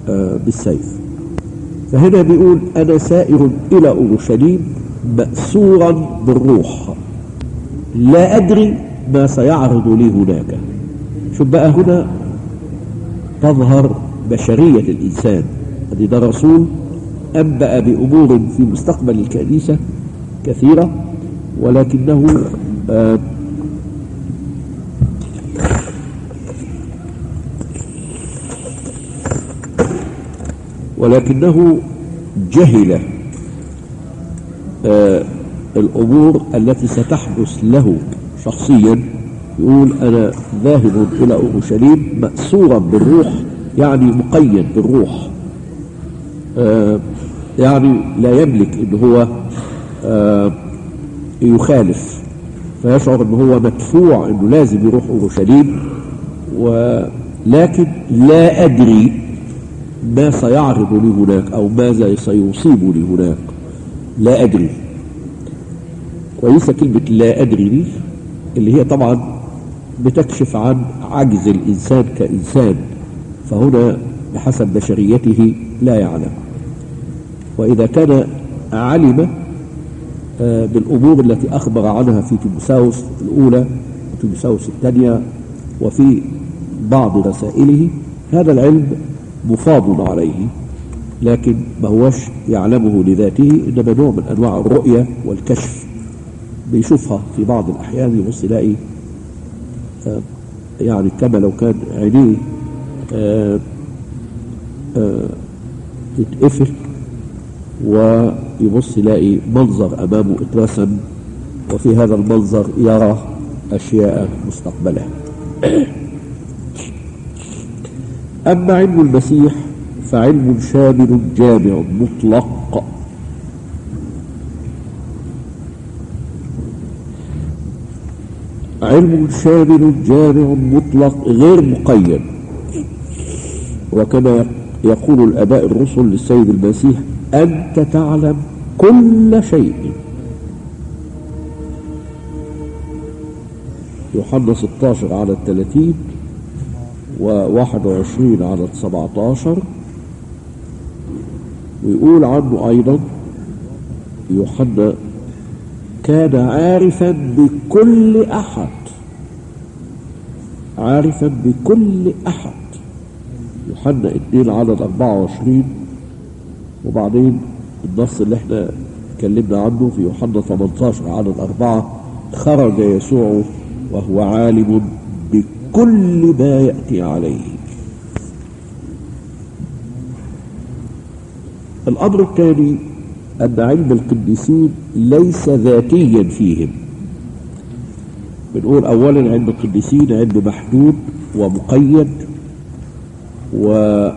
آه، بالسيف فهنا بيقول أنا سائر إلى أورشليم مأسورا بالروح لا أدري ما سيعرض لي هناك شوف بقى هنا تظهر بشرية الإنسان هذه ده رسول أنبأ بأمور في مستقبل الكنيسة كثيرة ولكنه آه ولكنه جهل آه الأمور التي ستحدث له شخصيا يقول أنا ذاهب إلى أورشليم مأسورا بالروح يعني مقيد بالروح آه يعني لا يملك ان هو آه يخالف فيشعر ان هو مدفوع انه لازم يروح اورشليم ولكن لا ادري ما سيعرض لي هناك او ماذا سيصيبني هناك لا ادري كويسه كلمه لا ادري دي اللي هي طبعا بتكشف عن عجز الانسان كانسان فهنا بحسب بشريته لا يعلم وإذا كان علم بالأمور التي أخبر عنها في تيموساوس الأولى وتيموساوس الثانية وفي بعض رسائله هذا العلم مفاض عليه لكن ما هوش يعلمه لذاته إنما نوع من أنواع الرؤية والكشف بيشوفها في بعض الأحيان يبص يلاقي يعني كما لو كان عينيه تتقفل ويبص يلاقي منظر أمامه اترسم وفي هذا المنظر يرى أشياء مستقبله أما علم المسيح فعلم شامل جامع مطلق علم شامل جامع مطلق غير مقيد وكما يقول الآباء الرسل للسيد المسيح أنت تعلم كل شيء يوحنا 16 على الثلاثين وواحد وعشرين على السبعتاشر ويقول عنه أيضا يوحنا كان عارفا بكل أحد عارفا بكل أحد يوحنا 2 عدد 24 وبعدين النص اللي احنا اتكلمنا عنه في يوحنا 18 عدد 4 خرج يسوع وهو عالم بكل ما يأتي عليه الأمر الثاني أن علم القديسين ليس ذاتيا فيهم بنقول أولا علم القديسين علم محدود ومقيد و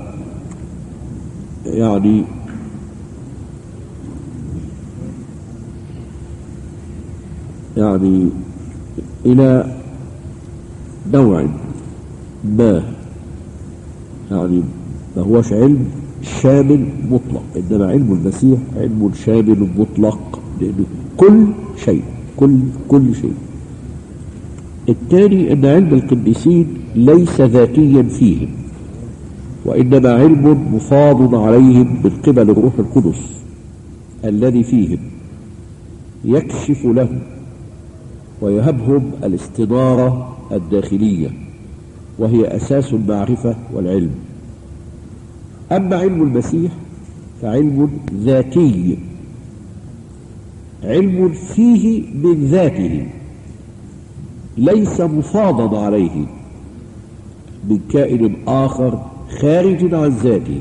يعني يعني إلى نوع ما يعني ما هوش علم شامل مطلق إنما علم المسيح علم شامل مطلق لأنه كل شيء كل كل شيء الثاني أن علم القديسين ليس ذاتيا فيهم وإنما علم مفاض عليهم من قبل الروح القدس الذي فيهم يكشف لهم ويهبهم الاستنارة الداخلية وهي أساس المعرفة والعلم أما علم المسيح فعلم ذاتي علم فيه من ذاته ليس مفاضا عليه من كائن آخر خارج عن ذاته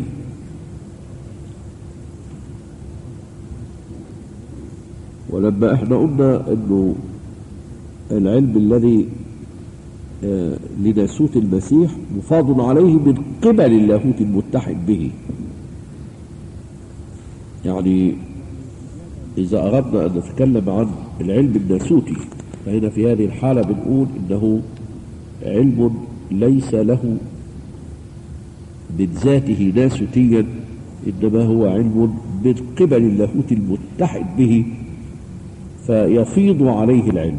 ولما احنا قلنا انه العلم الذي آه لناسوت المسيح مفاض عليه من قبل اللاهوت المتحد به يعني إذا أردنا أن نتكلم عن العلم الناسوتي فهنا في هذه الحالة بنقول إنه علم ليس له من ذاته ناسوتيا إنما هو علم من قبل اللاهوت المتحد به فيفيض عليه العلم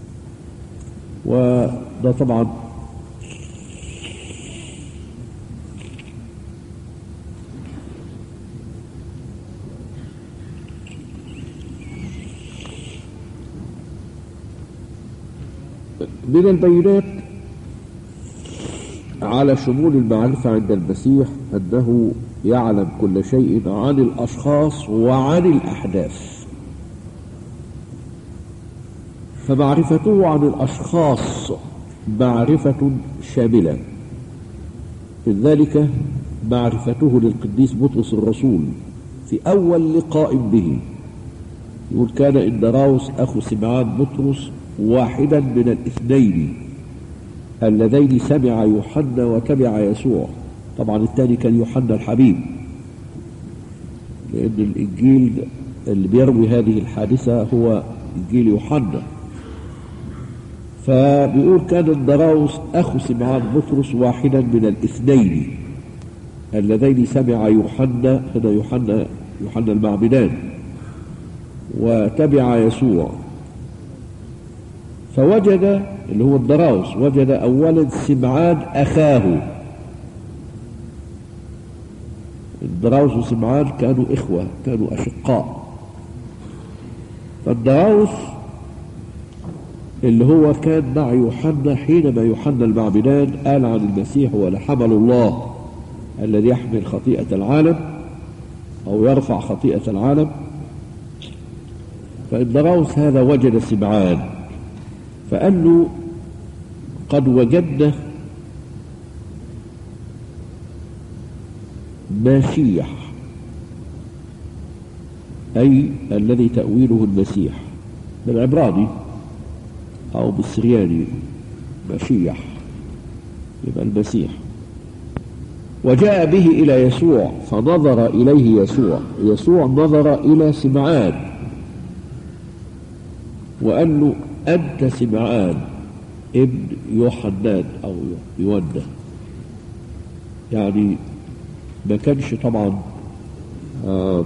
وده طبعا من البينات على شمول المعرفة عند المسيح أنه يعلم كل شيء عن الأشخاص وعن الأحداث فمعرفته عن الأشخاص معرفة شاملة من ذلك معرفته للقديس بطرس الرسول في أول لقاء به يقول كان إندراوس أخو سمعان بطرس واحدا من الاثنين اللذين سمع يوحنا وتبع يسوع طبعا الثاني كان يوحنا الحبيب لأن الإنجيل اللي بيروي هذه الحادثة هو إنجيل يوحنا فبيقول كان الدراوس أخو سمعان بطرس واحدا من الاثنين اللذين سمع يوحنا هنا يوحنا يوحنا المعبدان وتبع يسوع فوجد اللي هو الدراوس وجد أولا سمعان أخاه الدراوس وسمعان كانوا إخوة كانوا أشقاء فالدراوس اللي هو كان مع يوحنا حينما يوحنا المعبدان قال عن المسيح هو لحمل الله الذي يحمل خطيئة العالم أو يرفع خطيئة العالم فالدراوس هذا وجد سمعان فقال له قد وجدنا ماسيح أي الذي تأويله المسيح بالعبراني أو بالسرياني مسيح يبقى المسيح وجاء به إلى يسوع فنظر إليه يسوع يسوع نظر إلى سمعان وقال له أنت سمعان ابن يوحنان أو يونا يعني ما كانش طبعا آه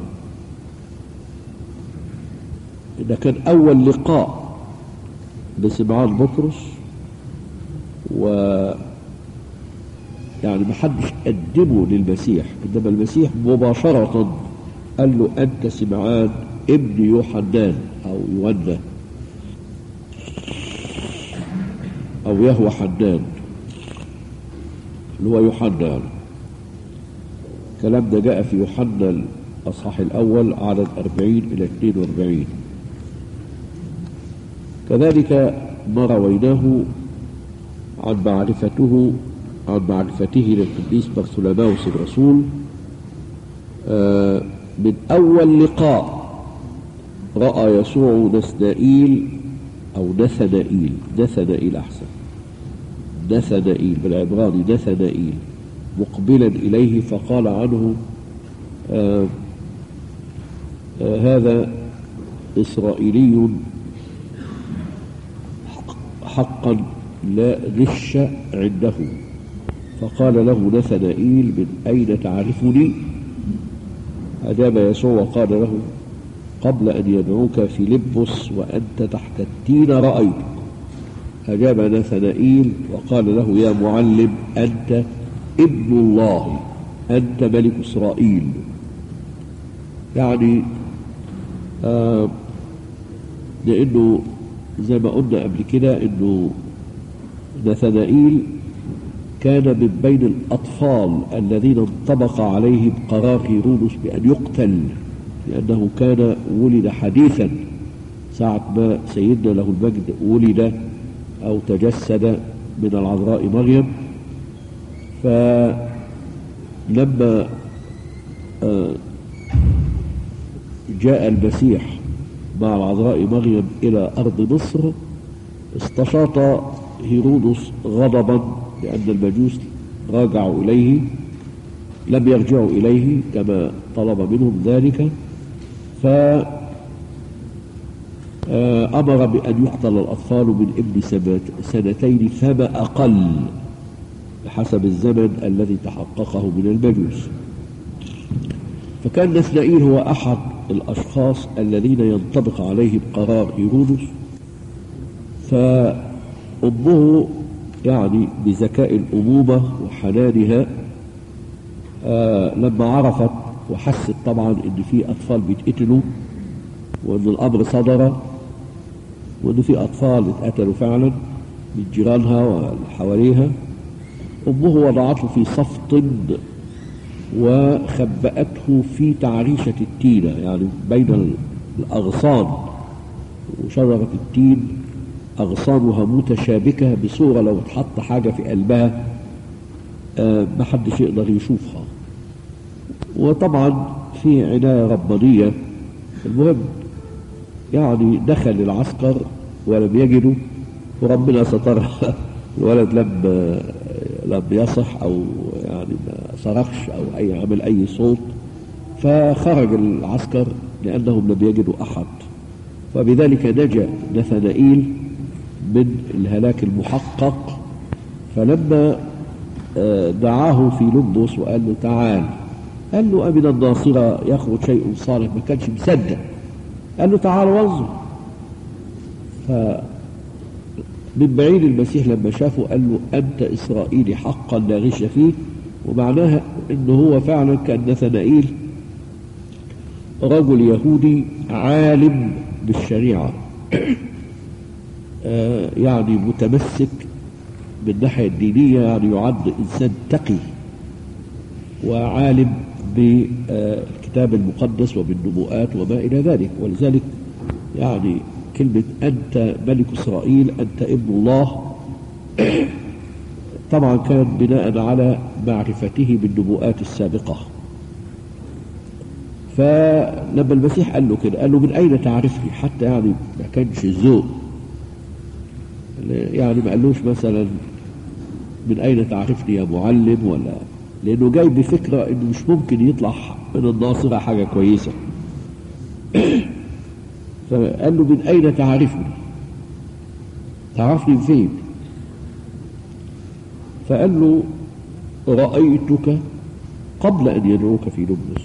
ده كان أول لقاء بسمعان بطرس و يعني ما حدش قدمه للمسيح انما المسيح مباشرة قال له انت سمعان ابن يوحنان او يونا او يهوى حنان اللي هو يوحنا الكلام ده جاء في يوحنا الاصحاح الاول عدد 40 الى 42 كذلك ما رويناه عن معرفته عن معرفته للقديس برثولماوس الرسول من أول لقاء رأى يسوع نثنائيل أو نثنائيل نثنائيل أحسن نثنائيل بالعبراني نثنائيل مقبلا إليه فقال عنه آآ آآ هذا إسرائيلي حقا لا غش عنده فقال له نثنائيل من أين تعرفني أجاب يسوع وقال له قبل أن يدعوك فيلبس وأنت تحت التين رأيتك أجاب نثنائيل وقال له يا معلم أنت ابن الله أنت ملك إسرائيل يعني آه لأنه زي ما قلنا قبل كده أنه نثنائيل كان من بين الأطفال الذين انطبق عليهم قرار هيرودس بأن يقتل لأنه كان ولد حديثا ساعة ما سيدنا له المجد ولد أو تجسد من العذراء مريم فلما جاء المسيح مع العذراء مريم إلى أرض مصر استشاط هيرودس غضبا لأن المجوس راجعوا إليه لم يرجعوا إليه كما طلب منهم ذلك ف أمر بأن يقتل الأطفال من ابن سنتين فما أقل بحسب الزمن الذي تحققه من المجوس فكان نثنائيل هو أحد الأشخاص الذين ينطبق عليهم قرار هيرودس فأمه يعني بذكاء الأمومة وحنانها آه لما عرفت وحست طبعا ان في اطفال بيتقتلوا وان الامر صدر وان في اطفال اتقتلوا فعلا من جيرانها وحواليها أمه وضعته في صفط وخبأته في تعريشة التينة يعني بين الأغصان وشجرة التين أغصانها متشابكة بصورة لو اتحط حاجة في قلبها آه، ما حدش يقدر يشوفها وطبعا في عناية ربانية المهم يعني دخل العسكر ولم يجدوا وربنا سترها الولد لم لم يصح او يعني ما صرخش او اي عمل اي صوت فخرج العسكر لانهم لم يجدوا احد وبذلك نجا نثنائيل من الهلاك المحقق فلما آه، دعاه في لبس وقال له تعال قال له أمن الناصرة يخرج شيء صالح ما كانش مصدق قال له تعال وانظر ف من بعيد المسيح لما شافه قال له أنت إسرائيلي حقا لا غش فيه ومعناها أنه هو فعلا كان نثنائيل رجل يهودي عالم بالشريعة آه، يعني متمسك بالناحية الدينية يعني يعد إنسان تقي وعالم بالكتاب المقدس وبالنبوءات وما إلى ذلك ولذلك يعني كلمة أنت ملك إسرائيل أنت ابن الله طبعا كان بناء على معرفته بالنبوءات السابقة فلما المسيح قال له كده قال له من أين تعرفني حتى يعني ما كانش ذوق يعني ما قالوش مثلا من أين تعرفني يا معلم ولا لأنه جاي بفكرة إنه مش ممكن يطلع من الناصرة حاجة كويسة فقال له من أين تعرفني تعرفني فين فقال له رأيتك قبل أن يدعوك في لبنس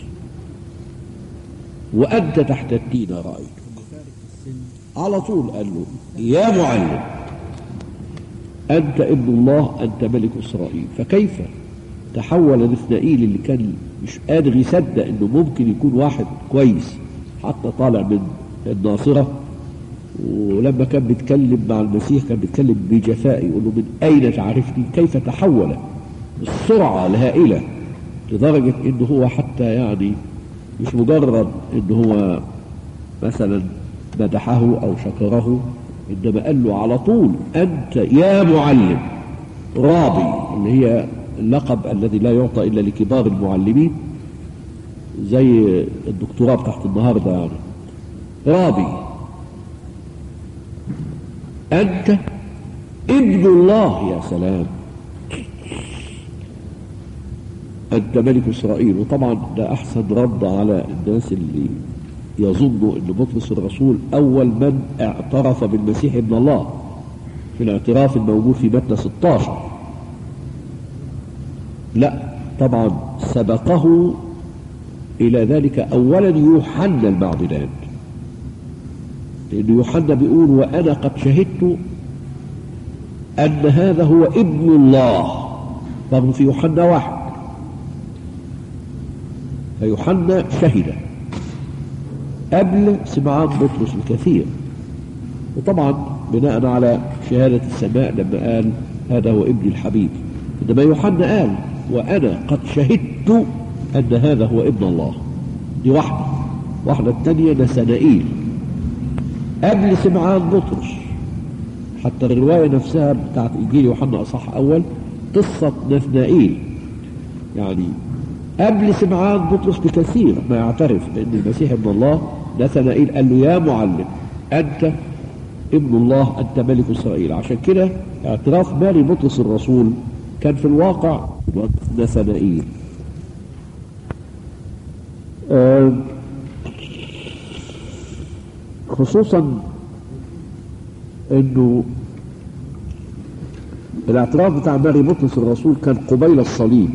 وأنت تحت التين رأيتك على طول قال له يا معلم أنت ابن الله أنت ملك إسرائيل فكيف تحول نثنائيل اللي كان مش قادر يصدق انه ممكن يكون واحد كويس حتى طالع من الناصرة ولما كان بيتكلم مع المسيح كان بيتكلم بجفاء يقول له من أين تعرفني كيف تحول بالسرعة الهائلة لدرجة انه هو حتى يعني مش مجرد انه هو مثلا مدحه او شكره انما قال له على طول انت يا معلم رابي اللي هي اللقب الذي لا يعطى الا لكبار المعلمين زي الدكتوراه بتاعت النهارده يعني رابي انت ابن الله يا سلام انت ملك اسرائيل وطبعا ده احسن رد على الناس اللي يظنوا ان بطرس الرسول اول من اعترف بالمسيح ابن الله في الاعتراف الموجود في متى 16 لا طبعا سبقه الى ذلك اولا يوحنا المعبدان لان يوحنا بيقول وانا قد شهدت ان هذا هو ابن الله رغم في يوحنا واحد فيوحنا شهد قبل سمعان بطرس الكثير وطبعا بناء على شهادة السماء لما قال هذا هو ابن الحبيب إنما يوحنا قال وأنا قد شهدت أن هذا هو ابن الله دي واحدة واحدة الثانية نسنائيل قبل سمعان بطرس حتى الرواية نفسها بتاعت إنجيل يوحنا أصح أول قصة نثنائيل يعني قبل سمعان بطرس بكثير ما يعترف بأن المسيح ابن الله نثنائيل قال له يا معلم أنت ابن الله أنت ملك إسرائيل عشان كده اعتراف ماري بطرس الرسول كان في الواقع نثنائيل آه خصوصا انه الاعتراف بتاع ماري بطرس الرسول كان قبيل الصليب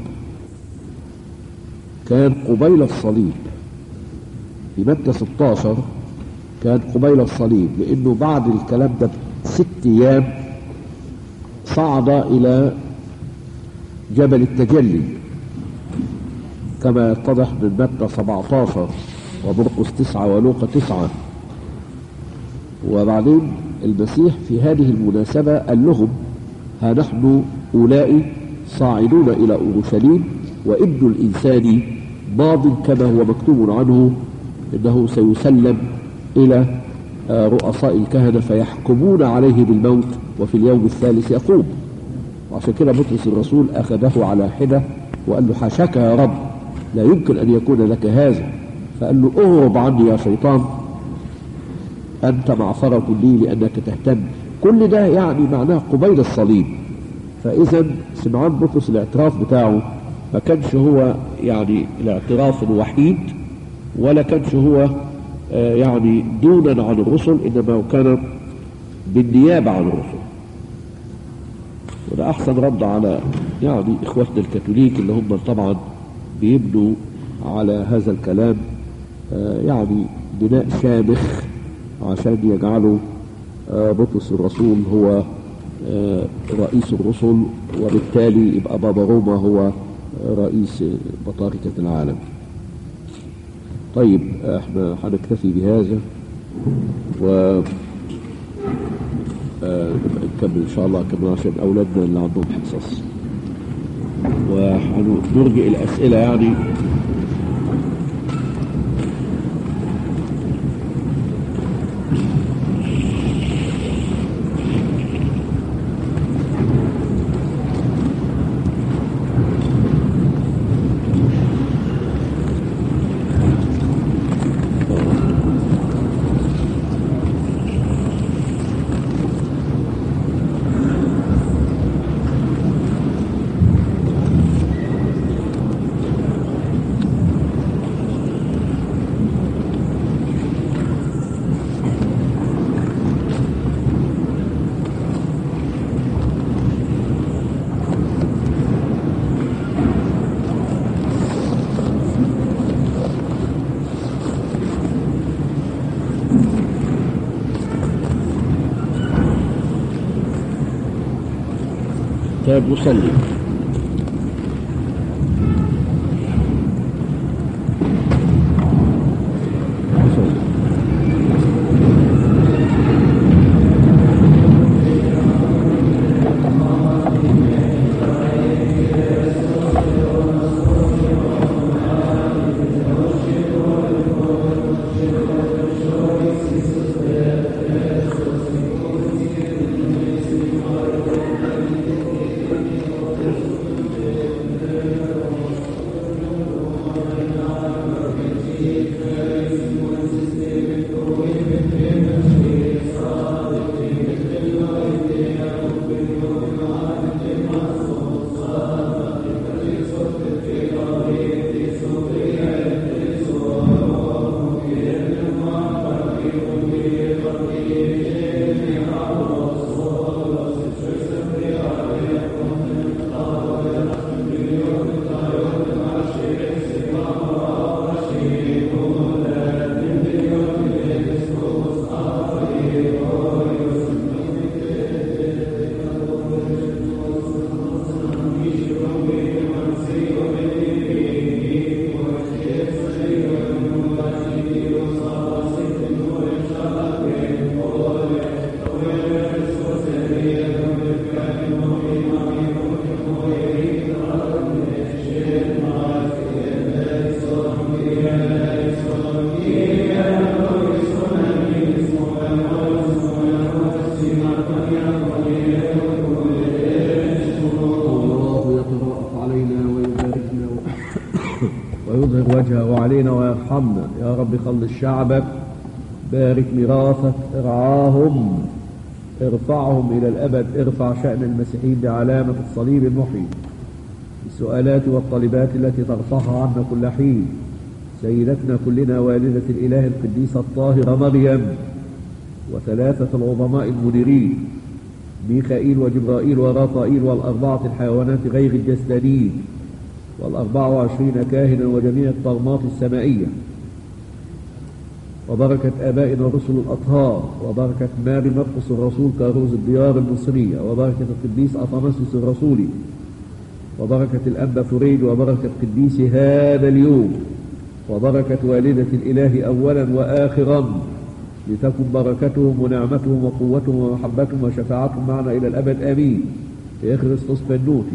كان قبيل الصليب في متى 16 كان قبيل الصليب لانه بعد الكلام ده ست ايام صعد الى جبل التجلي كما يتضح من متى 17 ومرقس 9 ولوقا 9 وبعدين المسيح في هذه المناسبة قال لهم ها نحن أولئك صاعدون إلى أورشليم وابن الإنسان ماض كما هو مكتوب عنه إنه سيسلم إلى آه، رؤساء الكهنة فيحكمون عليه بالموت وفي اليوم الثالث يقوم وعشان كده بطرس الرسول أخذه على حدة وقال له حاشاك يا رب لا يمكن أن يكون لك هذا فقال له اهرب عني يا شيطان أنت معصرة لي لأنك تهتم كل ده يعني معناه قبيل الصليب فإذا سمعان بطرس الاعتراف بتاعه ما كانش هو يعني الاعتراف الوحيد ولا كانش هو آه، يعني دونا عن الرسل إنما كان بالنيابة عن الرسل وده أحسن رد على يعني إخواتنا الكاثوليك اللي هم طبعا بيبنوا على هذا الكلام آه، يعني بناء شامخ عشان يجعلوا آه، بطرس الرسول هو آه، رئيس الرسل وبالتالي يبقى بابا روما هو رئيس بطاركة العالم طيب احنا هنكتفي بهذا و آه، نبقى نكمل ان شاء الله كمان عشان اولادنا اللي عندهم حصص ونرجع الاسئله يعني طيب نصلي نصلي الله يترأف علينا ويباركنا ويظهر وجهه علينا ويرحمنا يا رب خلص شعبك بارك ميراثك ارعاهم ارفعهم إلى الأبد ارفع شأن المسيحيين بعلامة الصليب المحيي بالسؤالات والطلبات التي ترفعها عنا كل حين سيدتنا كلنا والدة الإله القديسة الطاهرة مريم وثلاثة العظماء المنيرين ميخائيل وجبرائيل ورافائيل والأربعة الحيوانات غير الجسدانيين والأربع وعشرين كاهنا وجميع الطغمات السمائية وبركة آبائنا الرسل الأطهار وبركة ماري مرقس الرسول كاروز الديار المصرية وبركة القديس أطناسيوس الرسولي وبركة الأنبا فريد وبركة قديس هذا اليوم وبركة والدة الإله أولا وآخرا لتكن بركتهم ونعمتهم وقوتهم ومحبتهم وشفاعتهم معنا إلى الأبد آمين يا خريستوس بنوتي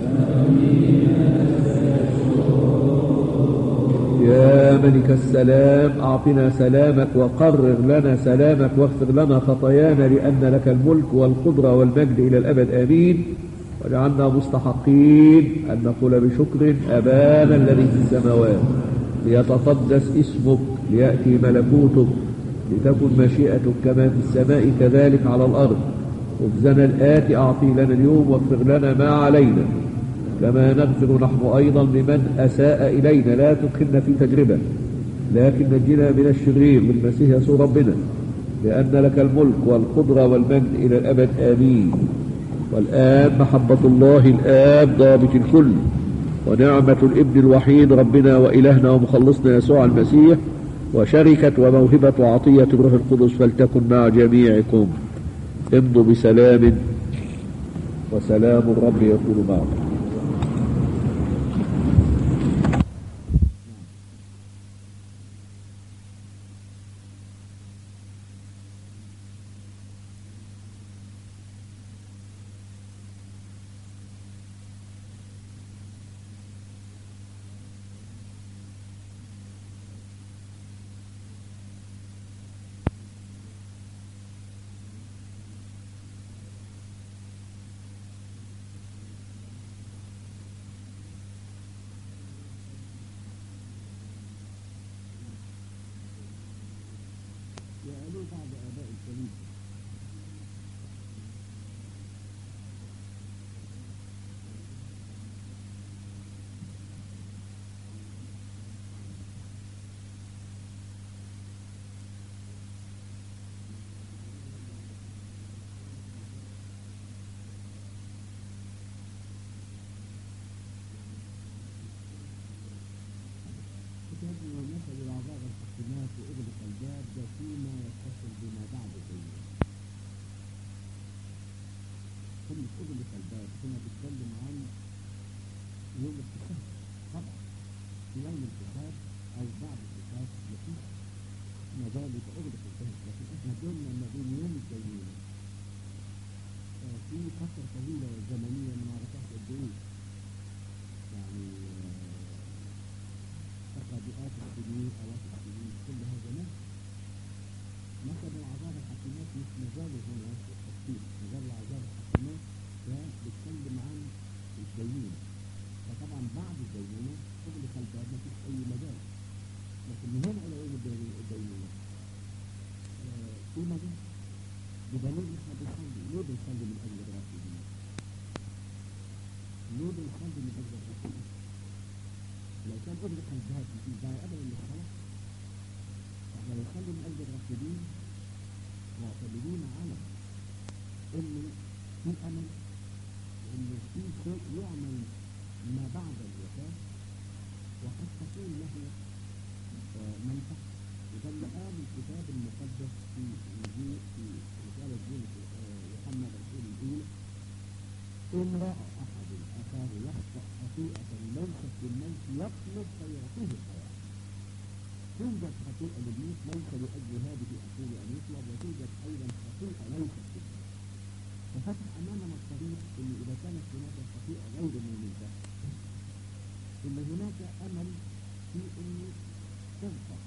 يا ملك السلام أعطنا سلامك وقرر لنا سلامك واغفر لنا خطايانا لأن لك الملك والقدرة والمجد إلى الأبد آمين واجعلنا مستحقين أن نقول بشكر أبانا الذي في السماوات ليتقدس اسمك ليأتي ملكوتك لتكن مشيئتك كما في السماء كذلك على الأرض خبزنا الآتي أعطي لنا اليوم واغفر لنا ما علينا كما نغفر نحن أيضا لمن أساء إلينا لا تدخلنا في تجربة لكن نجنا من الشرير بالمسيح يسوع ربنا لأن لك الملك والقدرة والمجد إلى الأبد آمين والآن محبة الله الآب ضابط الكل ونعمة الابن الوحيد ربنا وإلهنا ومخلصنا يسوع المسيح وشركة وموهبة وعطية الروح القدس فلتكن مع جميعكم امضوا بسلام وسلام الرب يكون معكم ومثل العذاب الحكمات وإغلق الباب فيما يتصل بما بعد ذلك. كلمة أغلق الباب هنا بتتكلم عن يوم الحساب طبعا في يوم الحساب أو بعد الحساب مفيش ما ذلك أغلق الباب لكن احنا دولنا ما بين يوم الدينونة في فترة طويلة زمنية ما نعرفهاش قد إيه يعني تقاضيات السنين أواخر السنين كل هذا لا مثل العذاب الحكيمات مش مازال هنا التفكير مازال العذاب الحكيمات ده بيتكلم عن الدينونة فطبعا بعد الدينونة أغلق الباب ما فيش أي مجال لكن من هنا إلى يوم الدينونة في مجال بدليل احنا بنصلي ليه بنصلي من أجل الرافضين؟ ليه بنصلي من أجل الرافضين؟ لو كان أغلق الباب في الداعي أبدا للصلاة احنا بنصلي من أجل الرافضين معتمدين على إن في أمل وإن في شيء يعمل ما بعد الوفاة وقد تكون له منفعة وده اللي قال الكتاب المقدس في إنجيل في رسالة جيل يوحنا الرسول الأولى إن رأى أحد أخاه يخطأ خطيئة ليست بالموت يطلب فيعطيه الحياة. توجد خطيئة للموت ليس لأجل هذه أقول أن يطلب وتوجد أيضا خطيئة ليست بالموت. ففتح أمامنا الطريق إن إذا كانت هناك خطيئة غير مميزة إن هناك أمل في أن تغفر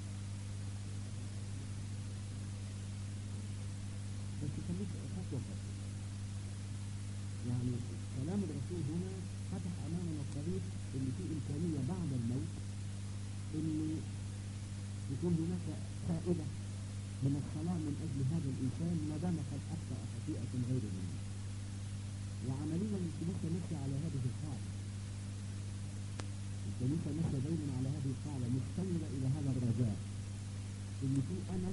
بس خليك خطوة خطوة يعني كلام الرسول هنا فتح امامنا الطريق اللي فيه امكانيه بعد الموت ان يكون هناك فائده من الصلاه من اجل هذا الانسان ما دام قد اخطا خطيئه غير منه وعمليا الكنيسه ماشيه على هذه القاعده الكنيسه ماشيه دايما على هذه القاعده مستمره الى هذا الرجاء ان في امل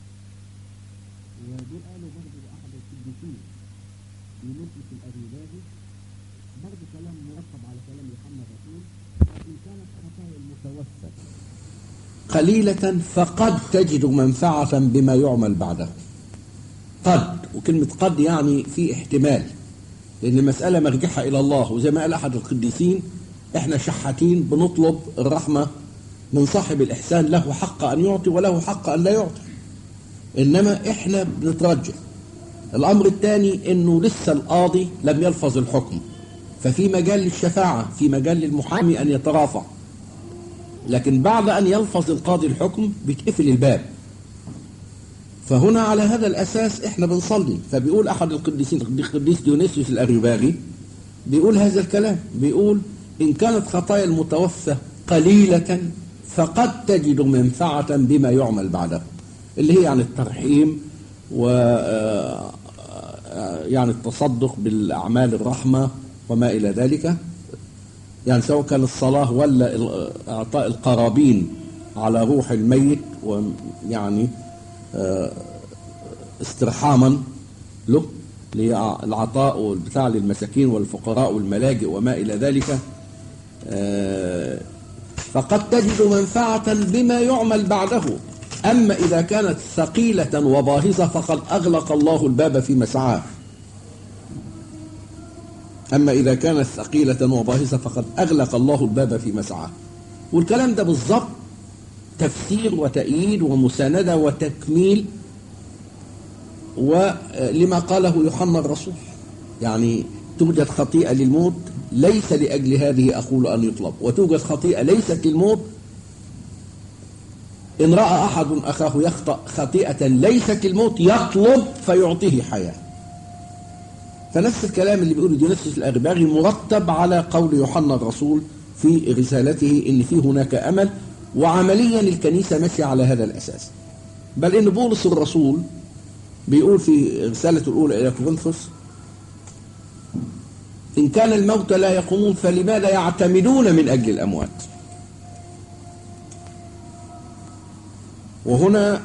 ودول قالوا برضه احد القديسين في مثل الأريبابي برضه كلام مرتب على كلام يوحنا الرسول إن كانت خطايا المتوسط قليلة فقد تجد منفعة بما يعمل بعده قد وكلمة قد يعني في احتمال لأن المسألة مرجعها إلى الله وزي ما قال أحد القديسين إحنا شحاتين بنطلب الرحمة من صاحب الإحسان له حق أن يعطي وله حق أن لا يعطي إنما إحنا بنترجى الأمر الثاني أنه لسه القاضي لم يلفظ الحكم ففي مجال للشفاعة في مجال للمحامي أن يترافع لكن بعد أن يلفظ القاضي الحكم بيتقفل الباب فهنا على هذا الأساس إحنا بنصلي فبيقول أحد القديسين القديس ديونيسيوس الأريباغي بيقول هذا الكلام بيقول إن كانت خطايا المتوفى قليلة فقد تجد منفعة بما يعمل بعده اللي هي يعني الترحيم و آه، آه، يعني التصدق بالأعمال الرحمة وما إلى ذلك يعني سواء كان الصلاة ولا ال- إعطاء القرابين على روح الميت ويعني آه، استرحاما له للعطاء والبتاع للمساكين والفقراء والملاجئ وما إلى ذلك آه، فقد تجد منفعة بما يعمل بعده أما إذا كانت ثقيلة وباهظة فقد أغلق الله الباب في مسعاه أما إذا كانت ثقيلة وباهظة فقد أغلق الله الباب في مسعاه والكلام ده بالضبط تفسير وتأييد ومساندة وتكميل ولما قاله يوحنا الرسول يعني توجد خطيئة للموت ليس لأجل هذه أقول أن يطلب وتوجد خطيئة ليست للموت إن رأى أحد أخاه يخطأ خطيئة ليست للموت يطلب فيعطيه حياة فنفس الكلام اللي بيقوله ديونيسيوس الأرباغي مرتب على قول يوحنا الرسول في رسالته إن في هناك أمل وعمليا الكنيسة ماشية على هذا الأساس بل إن بولس الرسول بيقول في رسالته الأولى إلى كورنثوس إن كان الموت لا يقومون فلماذا يعتمدون من أجل الأموات وهنا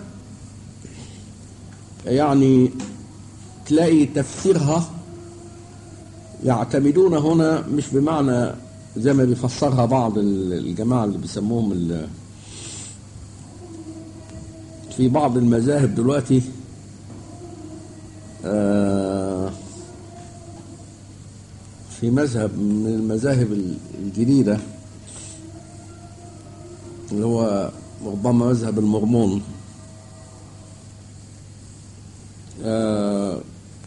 يعني تلاقي تفسيرها يعتمدون هنا مش بمعنى زي ما بيفسرها بعض الجماعة اللي بيسموهم ال- في بعض المذاهب دلوقتي آه، في مذهب من المذاهب الجديدة اللي هو ربما مذهب المرمون آه،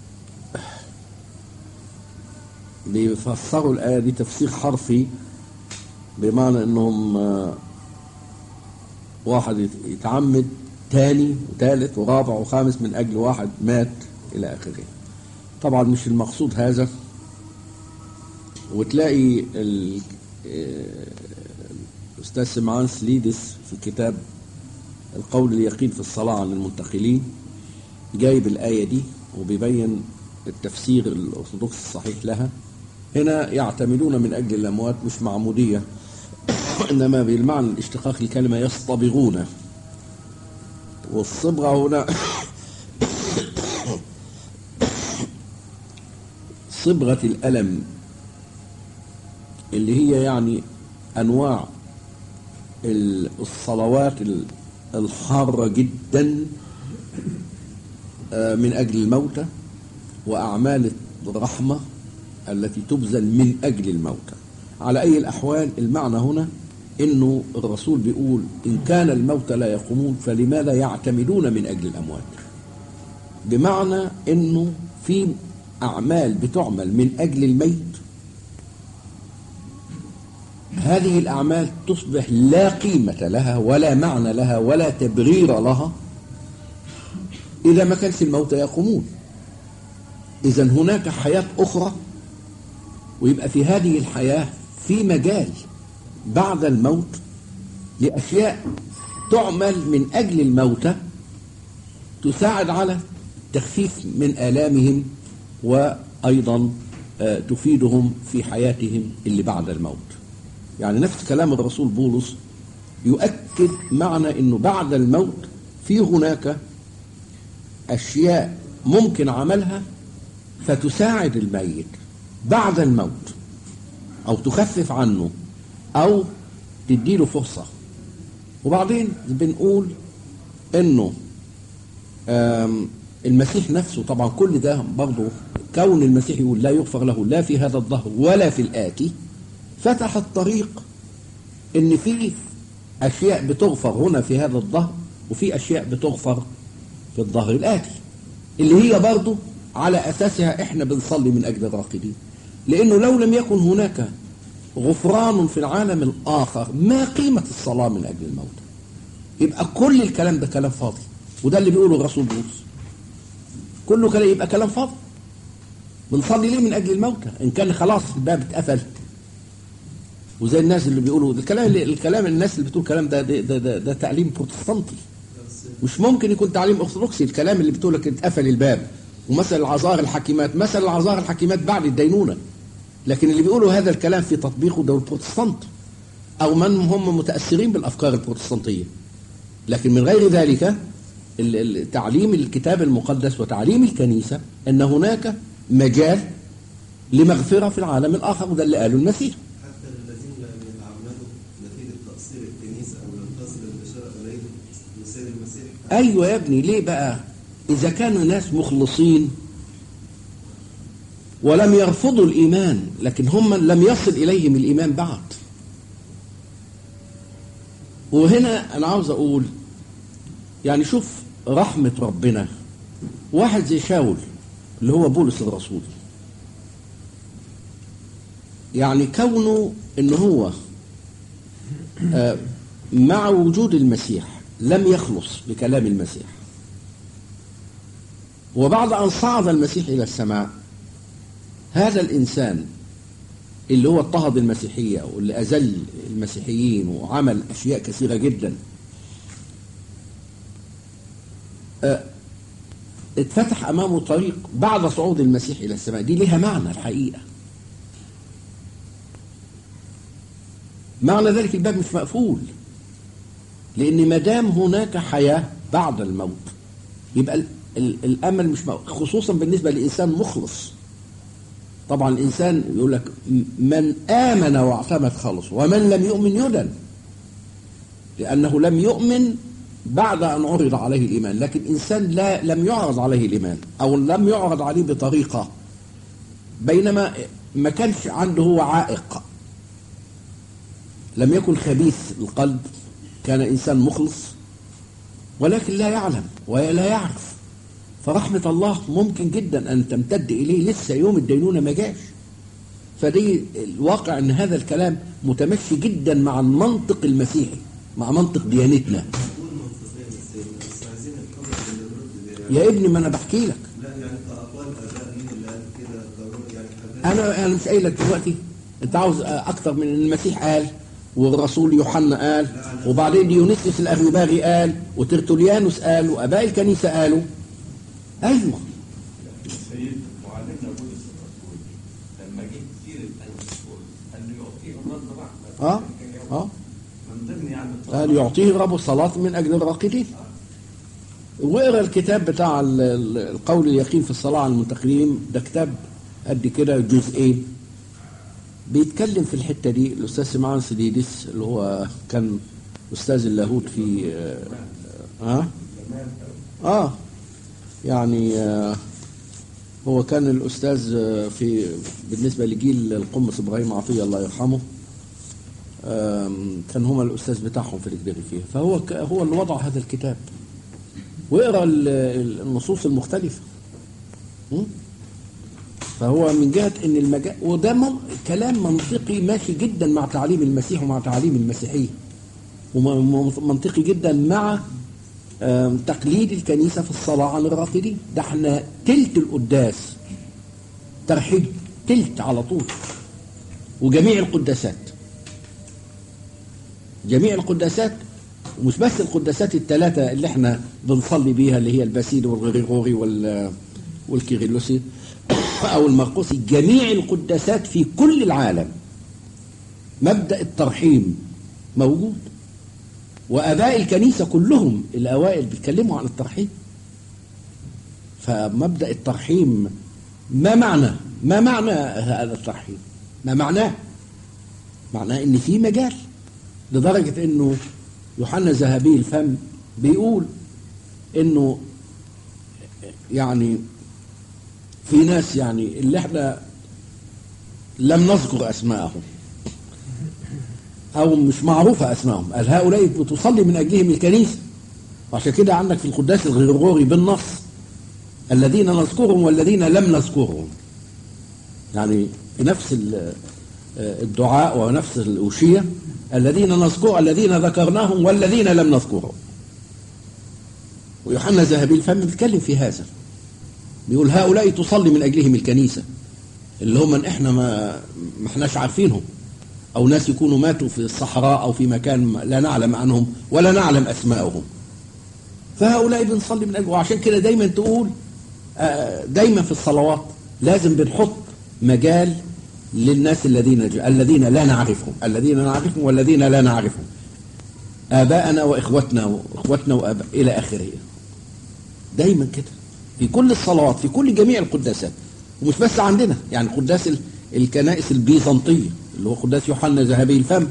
بيفسروا الآية دي تفسير حرفي بمعنى انهم آه، واحد يت- يتعمد تاني وثالث ورابع وخامس من اجل واحد مات الى اخره طبعا مش المقصود هذا وتلاقي ال- آه، الاستاذ سمعان سليدس في كتاب القول اليقين في الصلاة عن المنتقلين جايب الآية دي وبيبين التفسير الأرثوذكسي الصحيح لها هنا يعتمدون من أجل الأموات مش معمودية إنما بالمعنى الاشتقاق الكلمة يصطبغون والصبغة هنا صبغة الألم اللي هي يعني أنواع ال- الصلوات ال- الحارة جدا آه، من أجل الموتى وأعمال الرحمة التي تبذل من أجل الموتى على أي الأحوال المعنى هنا إنه الرسول بيقول إن كان الموتى لا يقومون فلماذا يعتمدون من أجل الأموات بمعنى إنه في أعمال بتعمل من أجل الميت هذه الأعمال تصبح لا قيمة لها ولا معنى لها ولا تبرير لها إذا ما كانش الموتى يقومون إذا هناك حياة أخرى ويبقى في هذه الحياة في مجال بعد الموت لأشياء تعمل من أجل الموتى تساعد على تخفيف من آلامهم وأيضا آه، تفيدهم في حياتهم اللي بعد الموت يعني نفس كلام الرسول بولس يؤكد معنى أنه بعد الموت في هناك أشياء ممكن عملها فتساعد الميت بعد الموت أو تخفف عنه أو تديله فرصة وبعدين بنقول إنه آم، المسيح نفسه طبعا كل ده برضه كون المسيح يقول لا يغفر له لا في هذا الظهر ولا في الآتي فتح الطريق إن في أشياء بتغفر هنا في هذا الظهر وفي أشياء بتغفر في الظهر الآتي اللي هي برضه على أساسها إحنا بنصلي من أجل الراقدين لأنه لو لم يكن هناك غفران في العالم الآخر ما قيمة الصلاة من أجل الموت يبقى كل الكلام ده كلام فاضي وده اللي بيقوله الرسول بولس كله كلام يبقى كلام فاضي بنصلي ليه من أجل الموتى إن كان خلاص الباب اتقفل وزي الناس اللي بيقولوا الكلام اللي الكلام الناس اللي بتقول الكلام ده ده, ده, ده, ده تعليم بروتستانتي مش ممكن يكون تعليم ارثوذكسي الكلام اللي بتقول لك اتقفل الباب ومثل العذار الحكيمات مثل العذار الحكيمات بعد الدينونه لكن اللي بيقولوا هذا الكلام في تطبيقه ده البروتستانت او من هم متاثرين بالافكار البروتستانتيه لكن من غير ذلك ال- ال- تعليم الكتاب المقدس وتعليم الكنيسه ان هناك مجال لمغفره في العالم الاخر وده اللي قاله المسيح حتى الذين لم يتعمدوا نتيجة تقصير الكنيسة أو لم تصل البشارة إليهم مثال المسيح ايوه يا ابني ليه بقى اذا كانوا ناس مخلصين ولم يرفضوا الايمان لكن هم لم يصل اليهم الايمان بعد وهنا انا عاوز اقول يعني شوف رحمه ربنا واحد زي شاول اللي هو بولس الرسول يعني كونه ان هو آه، مع وجود المسيح لم يخلص بكلام المسيح وبعد أن صعد المسيح إلى السماء هذا الإنسان اللي هو اضطهد المسيحية واللي أذل المسيحيين وعمل أشياء كثيرة جدا آه، اتفتح أمامه طريق بعد صعود المسيح إلى السماء دي لها معنى الحقيقة معنى ذلك الباب مش مقفول لان ما دام هناك حياه بعد الموت يبقى ال ال الامل مش مو... خصوصا بالنسبه لانسان مخلص طبعا الانسان يقول لك م- من امن واعتمد خلص ومن لم يؤمن يدن لانه لم يؤمن بعد ان عرض عليه الايمان لكن انسان لا لم يعرض عليه الايمان او لم يعرض عليه بطريقه بينما ما كانش عنده هو عائق لم يكن خبيث القلب كان إنسان مخلص ولكن لا يعلم ولا يعرف فرحمة الله ممكن جدا أن تمتد إليه لسه يوم الدينونة ما جاش فدي الواقع أن هذا الكلام متمشي جدا مع المنطق المسيحي مع منطق ديانتنا نقول منطقيا سيدنا بس عايزين الحجج اللي نرد بيها يا ابني ما أنا بحكي لك لا يعني كأقوال آباء مين اللي قال كده قانون يعني حاجات أنا أنا مش قايل لك دلوقتي أنت عاوز أكتر من إن المسيح قال والرسول يوحنا قال وبعدين ديونيسيوس الأريباغي قال وترتوليانوس قال وآباء الكنيسة قالوا أيوه السيد معلمنا بولس الرسول لما جه كثير الرسول انه يعطيه الرد رحمه اه اه من ضمن يعني قال يعطيه الرب الصلاة من أجل الراقدين واقرا الكتاب بتاع ال- ال- القول اليقين في الصلاة على المنتقلين ده كتاب قد كده جزئين بيتكلم في الحتة دي الأستاذ سمعان سديدس اللي هو كان أستاذ اللاهوت في آه آه, آه يعني آه هو كان الأستاذ آه، في بالنسبة لجيل القمص إبراهيم عطية الله يرحمه آم، كان هما الاستاذ بتاعهم في الكبير فيها فهو ك- هو اللي وضع هذا الكتاب واقرا ال- ال- النصوص المختلفه م? فهو من جهه ان المجال وده من... كلام منطقي ماشي جدا مع تعليم المسيح ومع تعليم المسيحيه ومنطقي جدا مع آم، تقليد الكنيسه في الصلاه على الراقدين ده احنا تلت القداس ترحيب تلت على طول وجميع القداسات جميع القداسات ومش بس القداسات الثلاثة اللي احنا بنصلي بيها اللي هي الباسيل والغريغوري وال والكيرلوسي أو المرقسي جميع القداسات في كل العالم مبدأ الترحيم موجود وآباء الكنيسة كلهم الأوائل بيتكلموا عن الترحيم فمبدأ الترحيم ما معنى ما معنى هذا الترحيم ما معناه معناه ان في مجال لدرجة انه يوحنا ذهبي الفم بيقول انه يعني في ناس يعني اللي احنا لم نذكر اسماءهم او مش معروفة اسمائهم قال هؤلاء بتصلي من اجلهم الكنيسة وعشان كده عندك في القداس الغرغوري بالنص الذين نذكرهم والذين لم نذكرهم يعني في نفس ال- الدعاء ونفس الأوشية الذين نذكر الذين ذكرناهم والذين لم نذكرهم ويوحنا ذهبي الفم بيتكلم في هذا بيقول هؤلاء تصلي من أجلهم الكنيسة اللي هم من احنا ما ما احناش عارفينهم او ناس يكونوا ماتوا في الصحراء او في مكان لا نعلم عنهم ولا نعلم اسماءهم فهؤلاء بنصلي من اجل وعشان كده دايما تقول آه، دايما في الصلوات لازم بنحط مجال للناس الذين ج- الذين لا نعرفهم الذين نعرفهم والذين لا نعرفهم آباءنا وإخوتنا وإخوتنا وآباء إلى آخره دايما كده في كل الصلوات في كل جميع القداسات ومش بس عندنا يعني قداس ال- الكنائس البيزنطية اللي هو قداس يوحنا ذهبي الفم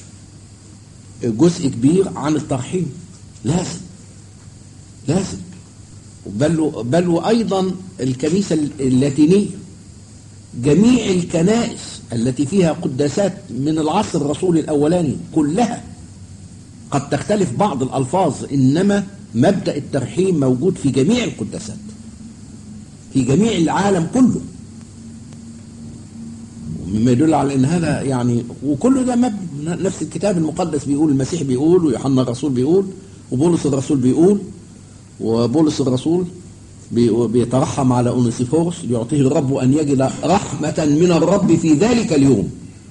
جزء كبير عن الترحيم لازم لازم بل بل وايضا الكنيسه اللاتينيه جميع الكنائس التي فيها قداسات من العصر الرسولي الاولاني كلها قد تختلف بعض الالفاظ انما مبدا الترحيم موجود في جميع القداسات في جميع العالم كله مما يدل على ان هذا يعني وكل ده مبني نفس الكتاب المقدس بيقول المسيح بيقول ويوحنا الرسول بيقول وبولس الرسول بيقول وبولس الرسول بي- بيترحم على اونيسيفوروس ليعطيه الرب ان يجد رحمه من الرب في ذلك اليوم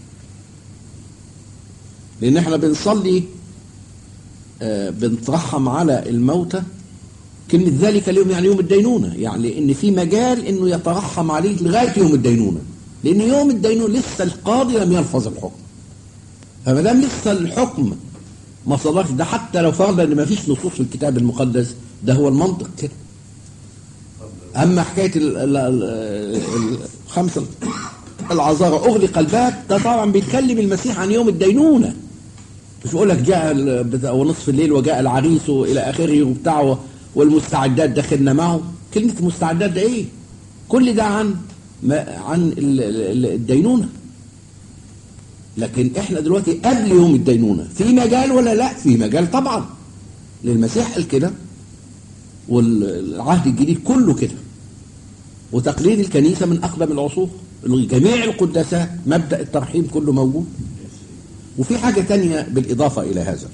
لان احنا بنصلي آه، بنترحم على الموتى كلمة ذلك اليوم يعني يوم الدينونة يعني ان في مجال انه يترحم عليه لغاية يوم الدينونة لان يوم الدينونة لسه القاضي لم يلفظ الحكم فما دام لسه الحكم ما صدرش ده حتى لو فرضا ان ما فيش نصوص في الكتاب المقدس ده هو المنطق كده اما حكايه ال- ال- ال- الخمسه العذارى اغلق الباب ده طبعا بيتكلم المسيح عن يوم الدينونه مش بيقول لك جاء ال- بتاع- ونصف الليل وجاء العريس الى اخره وبتاع والمستعدات دخلنا معه كلمه المستعدات ده ايه كل ده عن ما عن ال- ال- الدينونه لكن احنا دلوقتي قبل يوم الدينونه في مجال ولا لا في مجال طبعا للمسيح قال كده والعهد الجديد كله كده وتقليد الكنيسه من اقدم العصور جميع القداسات مبدا الترحيم كله موجود وفي حاجه تانية بالاضافه الى هذا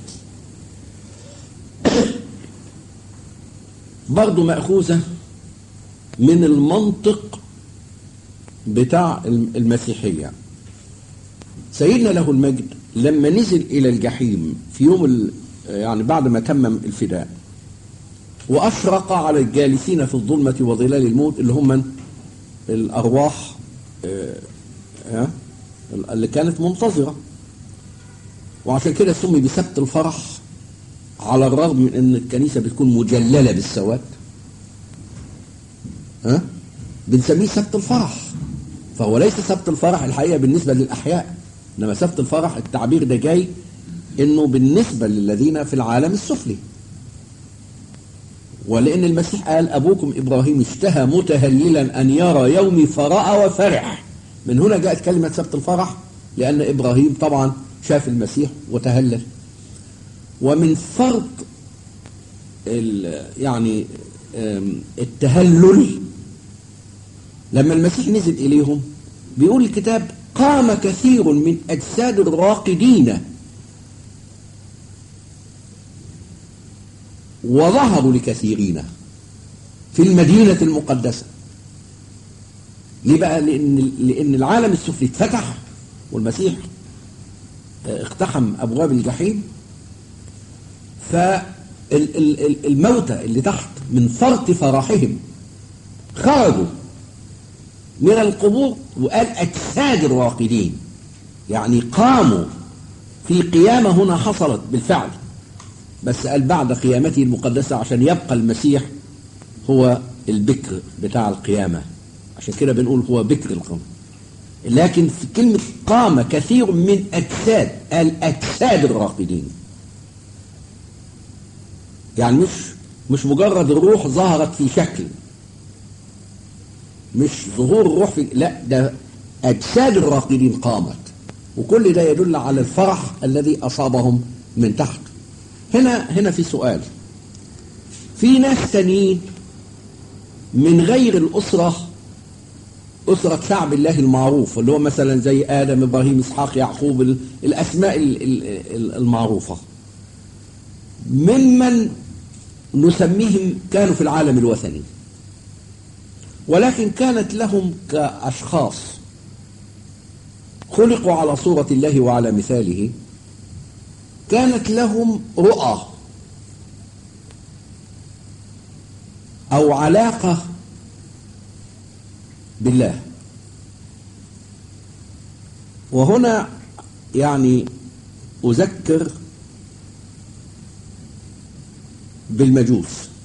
برضه ماخوذه من المنطق بتاع المسيحيه سيدنا له المجد لما نزل الى الجحيم في يوم ال- يعني بعد ما تمم الفداء واشرق على الجالسين في الظلمه وظلال الموت اللي هم من الارواح آه، آه، اللي كانت منتظره وعشان كده سمي بسبت الفرح على الرغم من ان الكنيسه بتكون مجلله بالسواد ها بنسميه سبت الفرح فهو ليس سبت الفرح الحقيقه بالنسبه للاحياء انما سبت الفرح التعبير ده جاي انه بالنسبه للذين في العالم السفلي ولان المسيح قال ابوكم ابراهيم اشتهى متهللا ان يرى يومي فراى وفرح من هنا جاءت كلمه سبت الفرح لان ابراهيم طبعا شاف المسيح وتهلل ومن فرط ال- يعني آم، التهلل لما المسيح نزل إليهم بيقول الكتاب قام كثير من أجساد الراقدين وظهروا لكثيرين في المدينة المقدسة ليه بقى لأن, لأن العالم السفلي اتفتح والمسيح آه، اقتحم أبواب الجحيم فالموتى اللي تحت من فرط فرحهم خرجوا من القبور وقال أجساد الراقدين يعني قاموا في قيامة هنا حصلت بالفعل بس قال بعد قيامته المقدسة عشان يبقى المسيح هو البكر بتاع القيامة عشان كده بنقول هو بكر القيامة لكن في كلمة قام كثير من أجساد قال أجساد الراقدين يعني مش مش مجرد الروح ظهرت في شكل مش ظهور الروح في لا ده أجساد الراقدين قامت وكل ده يدل على الفرح الذي أصابهم من تحت هنا هنا في سؤال في ناس تانيين من غير الأسرة أسرة شعب الله المعروف اللي هو مثلا زي آدم إبراهيم إسحاق يعقوب ال- الأسماء ال- ال- ال- المعروفة ممن نسميهم كانوا في العالم الوثني ولكن كانت لهم كأشخاص خلقوا على صورة الله وعلى مثاله كانت لهم رؤى أو علاقة بالله وهنا يعني أذكر بالمجوس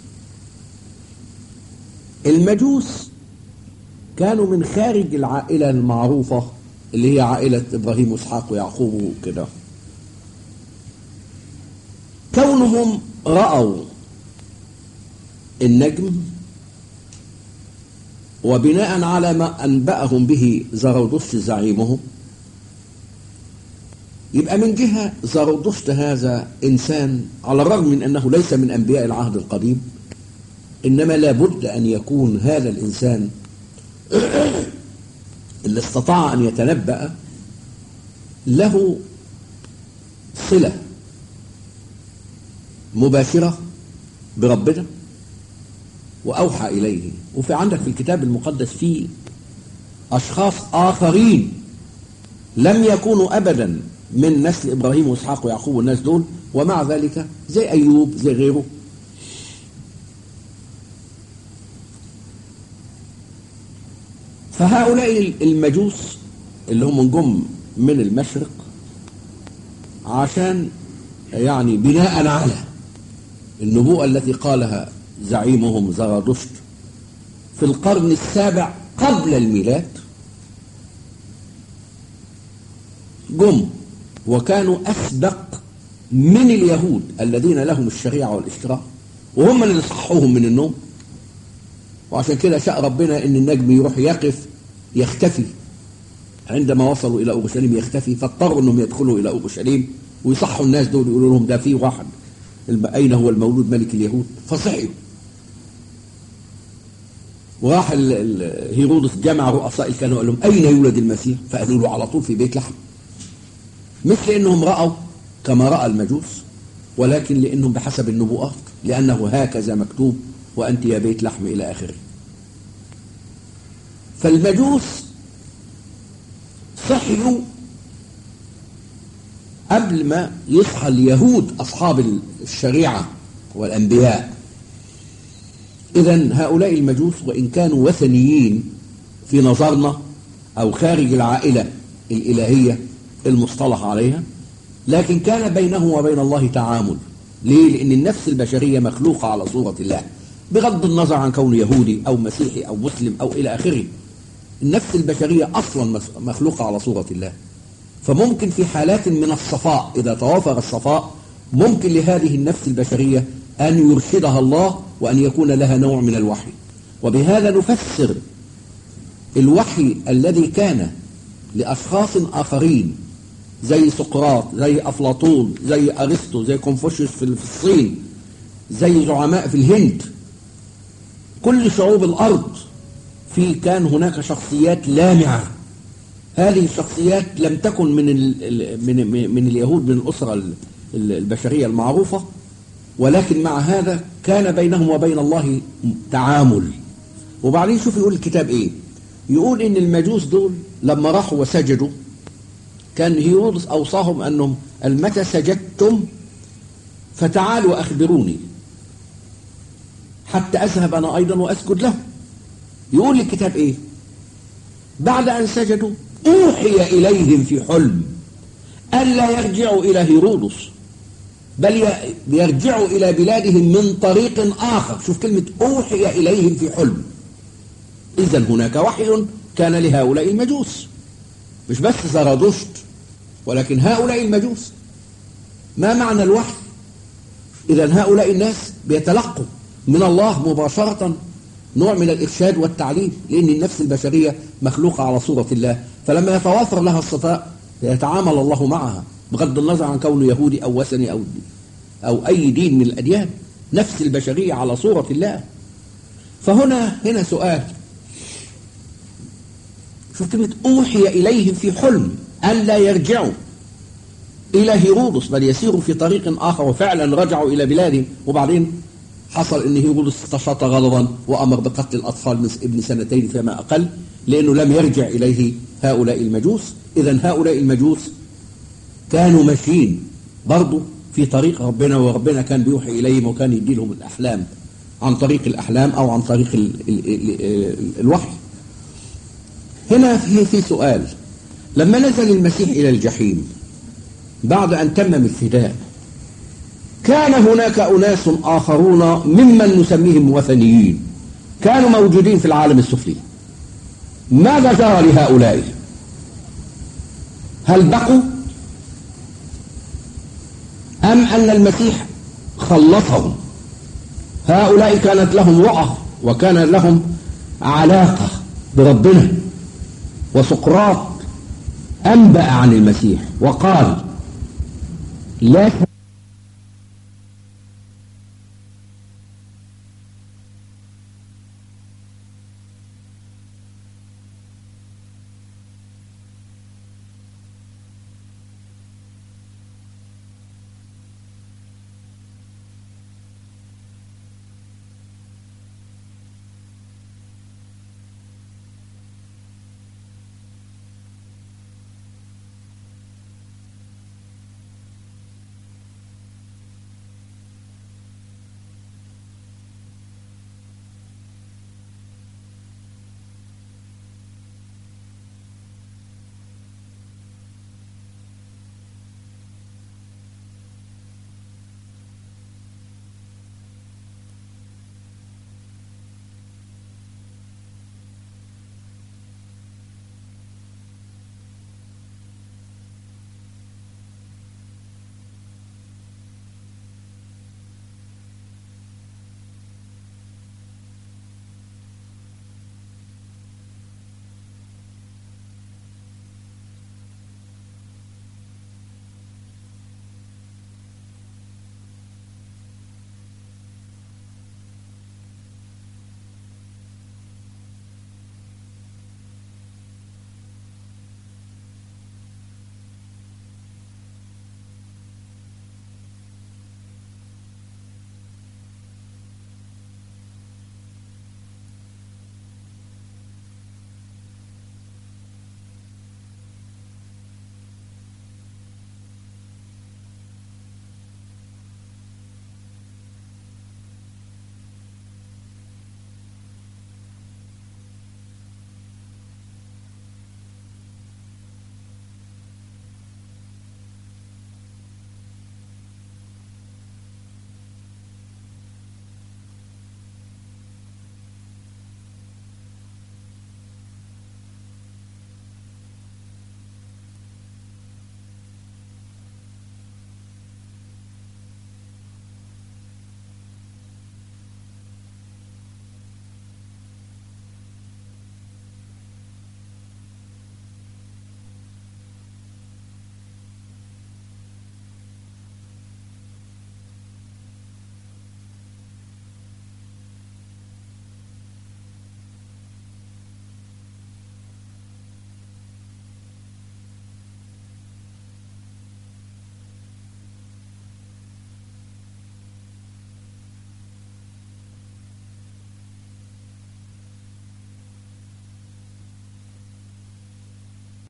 المجوس كانوا من خارج العائلة المعروفة اللي هي عائلة إبراهيم وإسحاق ويعقوب وكده كونهم رأوا النجم وبناء على ما أنبأهم به زرودشت زعيمهم يبقى من جهة زرودشت هذا إنسان على الرغم من أنه ليس من أنبياء العهد القديم إنما لابد أن يكون هذا الإنسان اللي استطاع أن يتنبأ له صلة مباشرة بربنا وأوحى إليه وفي عندك في الكتاب المقدس في أشخاص آخرين لم يكونوا أبدا من نسل إبراهيم وإسحاق ويعقوب والناس دول ومع ذلك زي أيوب زي غيره فهؤلاء المجوس اللي هم جم من المشرق عشان يعني بناء على النبوءة التي قالها زعيمهم زرادشت في القرن السابع قبل الميلاد جم وكانوا أسبق من اليهود الذين لهم الشريعة والاشتراك وهم اللي صحوهم من النوم وعشان كده شاء ربنا ان النجم يروح يقف يختفي عندما وصلوا الى اورشليم يختفي فاضطروا انهم يدخلوا الى اورشليم ويصحوا الناس دول يقولوا لهم ده في واحد الم- اين هو المولود ملك اليهود فصحيوا وراح ال- ال- هيرودس جمع رؤساء الكهنه وقال لهم اين يولد المسيح فقالوا له على طول في بيت لحم مثل انهم راوا كما راى المجوس ولكن لانهم بحسب النبوءات لانه هكذا مكتوب وانت يا بيت لحم الى اخره فالمجوس صحيوا قبل ما يصحى اليهود أصحاب الشريعة والأنبياء إذا هؤلاء المجوس وإن كانوا وثنيين في نظرنا أو خارج العائلة الإلهية المصطلح عليها لكن كان بينه وبين الله تعامل ليه؟ لأن النفس البشرية مخلوقة على صورة الله بغض النظر عن كونه يهودي أو مسيحي أو مسلم أو إلى آخره النفس البشرية أصلا مس- مخلوقة على صورة الله فممكن في حالات من الصفاء إذا توافر الصفاء ممكن لهذه النفس البشرية أن يرشدها الله وأن يكون لها نوع من الوحي وبهذا نفسر الوحي الذي كان لأشخاص آخرين زي سقراط زي أفلاطون زي أرسطو زي كونفوشيوس في في الصين زي زعماء في الهند كل شعوب الأرض في كان هناك شخصيات لامعة هذه الشخصيات لم تكن من ال ال- من من من اليهود من الأسرة ال- ال- البشرية المعروفة ولكن مع هذا كان بينهم وبين الله تعامل وبعدين شوف يقول الكتاب ايه يقول ان المجوس دول لما راحوا وسجدوا كان هيرودس اوصاهم انهم المتى سجدتم فتعالوا اخبروني حتى اذهب انا ايضا واسجد له يقول الكتاب ايه بعد ان سجدوا اوحي اليهم في حلم الا يرجعوا الى هيرودس بل ي- يرجعوا الى بلادهم من طريق اخر شوف كلمه اوحي اليهم في حلم اذا هناك وحي كان لهؤلاء المجوس مش بس زرادشت ولكن هؤلاء المجوس ما معنى الوحي إذا هؤلاء الناس بيتلقوا من الله مباشرة نوع من الإرشاد والتعليم لأن النفس البشرية مخلوقة على صورة الله فلما يتوافر لها الصفاء يتعامل الله معها بغض النظر عن كونه يهودي أو وثني أو أو أي دين من الأديان نفس البشرية على صورة الله فهنا هنا سؤال شوف كلمة أوحي إليهم في حلم أن لا يرجعوا إلى هيرودس بل يسيروا في طريق آخر وفعلا رجعوا إلى بلادهم وبعدين حصل أن هيرودس استشاط غضبا وأمر بقتل الأطفال من ابن سنتين فيما أقل لأنه لم يرجع إليه هؤلاء المجوس إذا هؤلاء المجوس كانوا ماشيين برضه في طريق ربنا وربنا كان بيوحي إليهم وكان يدي لهم الأحلام عن طريق الأحلام أو عن طريق ال ال ال الوحي هنا في في سؤال لما نزل المسيح إلى الجحيم بعد أن تمم الفداء كان هناك أناس آخرون ممن نسميهم وثنيين كانوا موجودين في العالم السفلي ماذا جرى لهؤلاء هل بقوا أم أن المسيح خلصهم هؤلاء كانت لهم وعظ وكان لهم علاقة بربنا وسقراط أنبأ عن المسيح وقال لا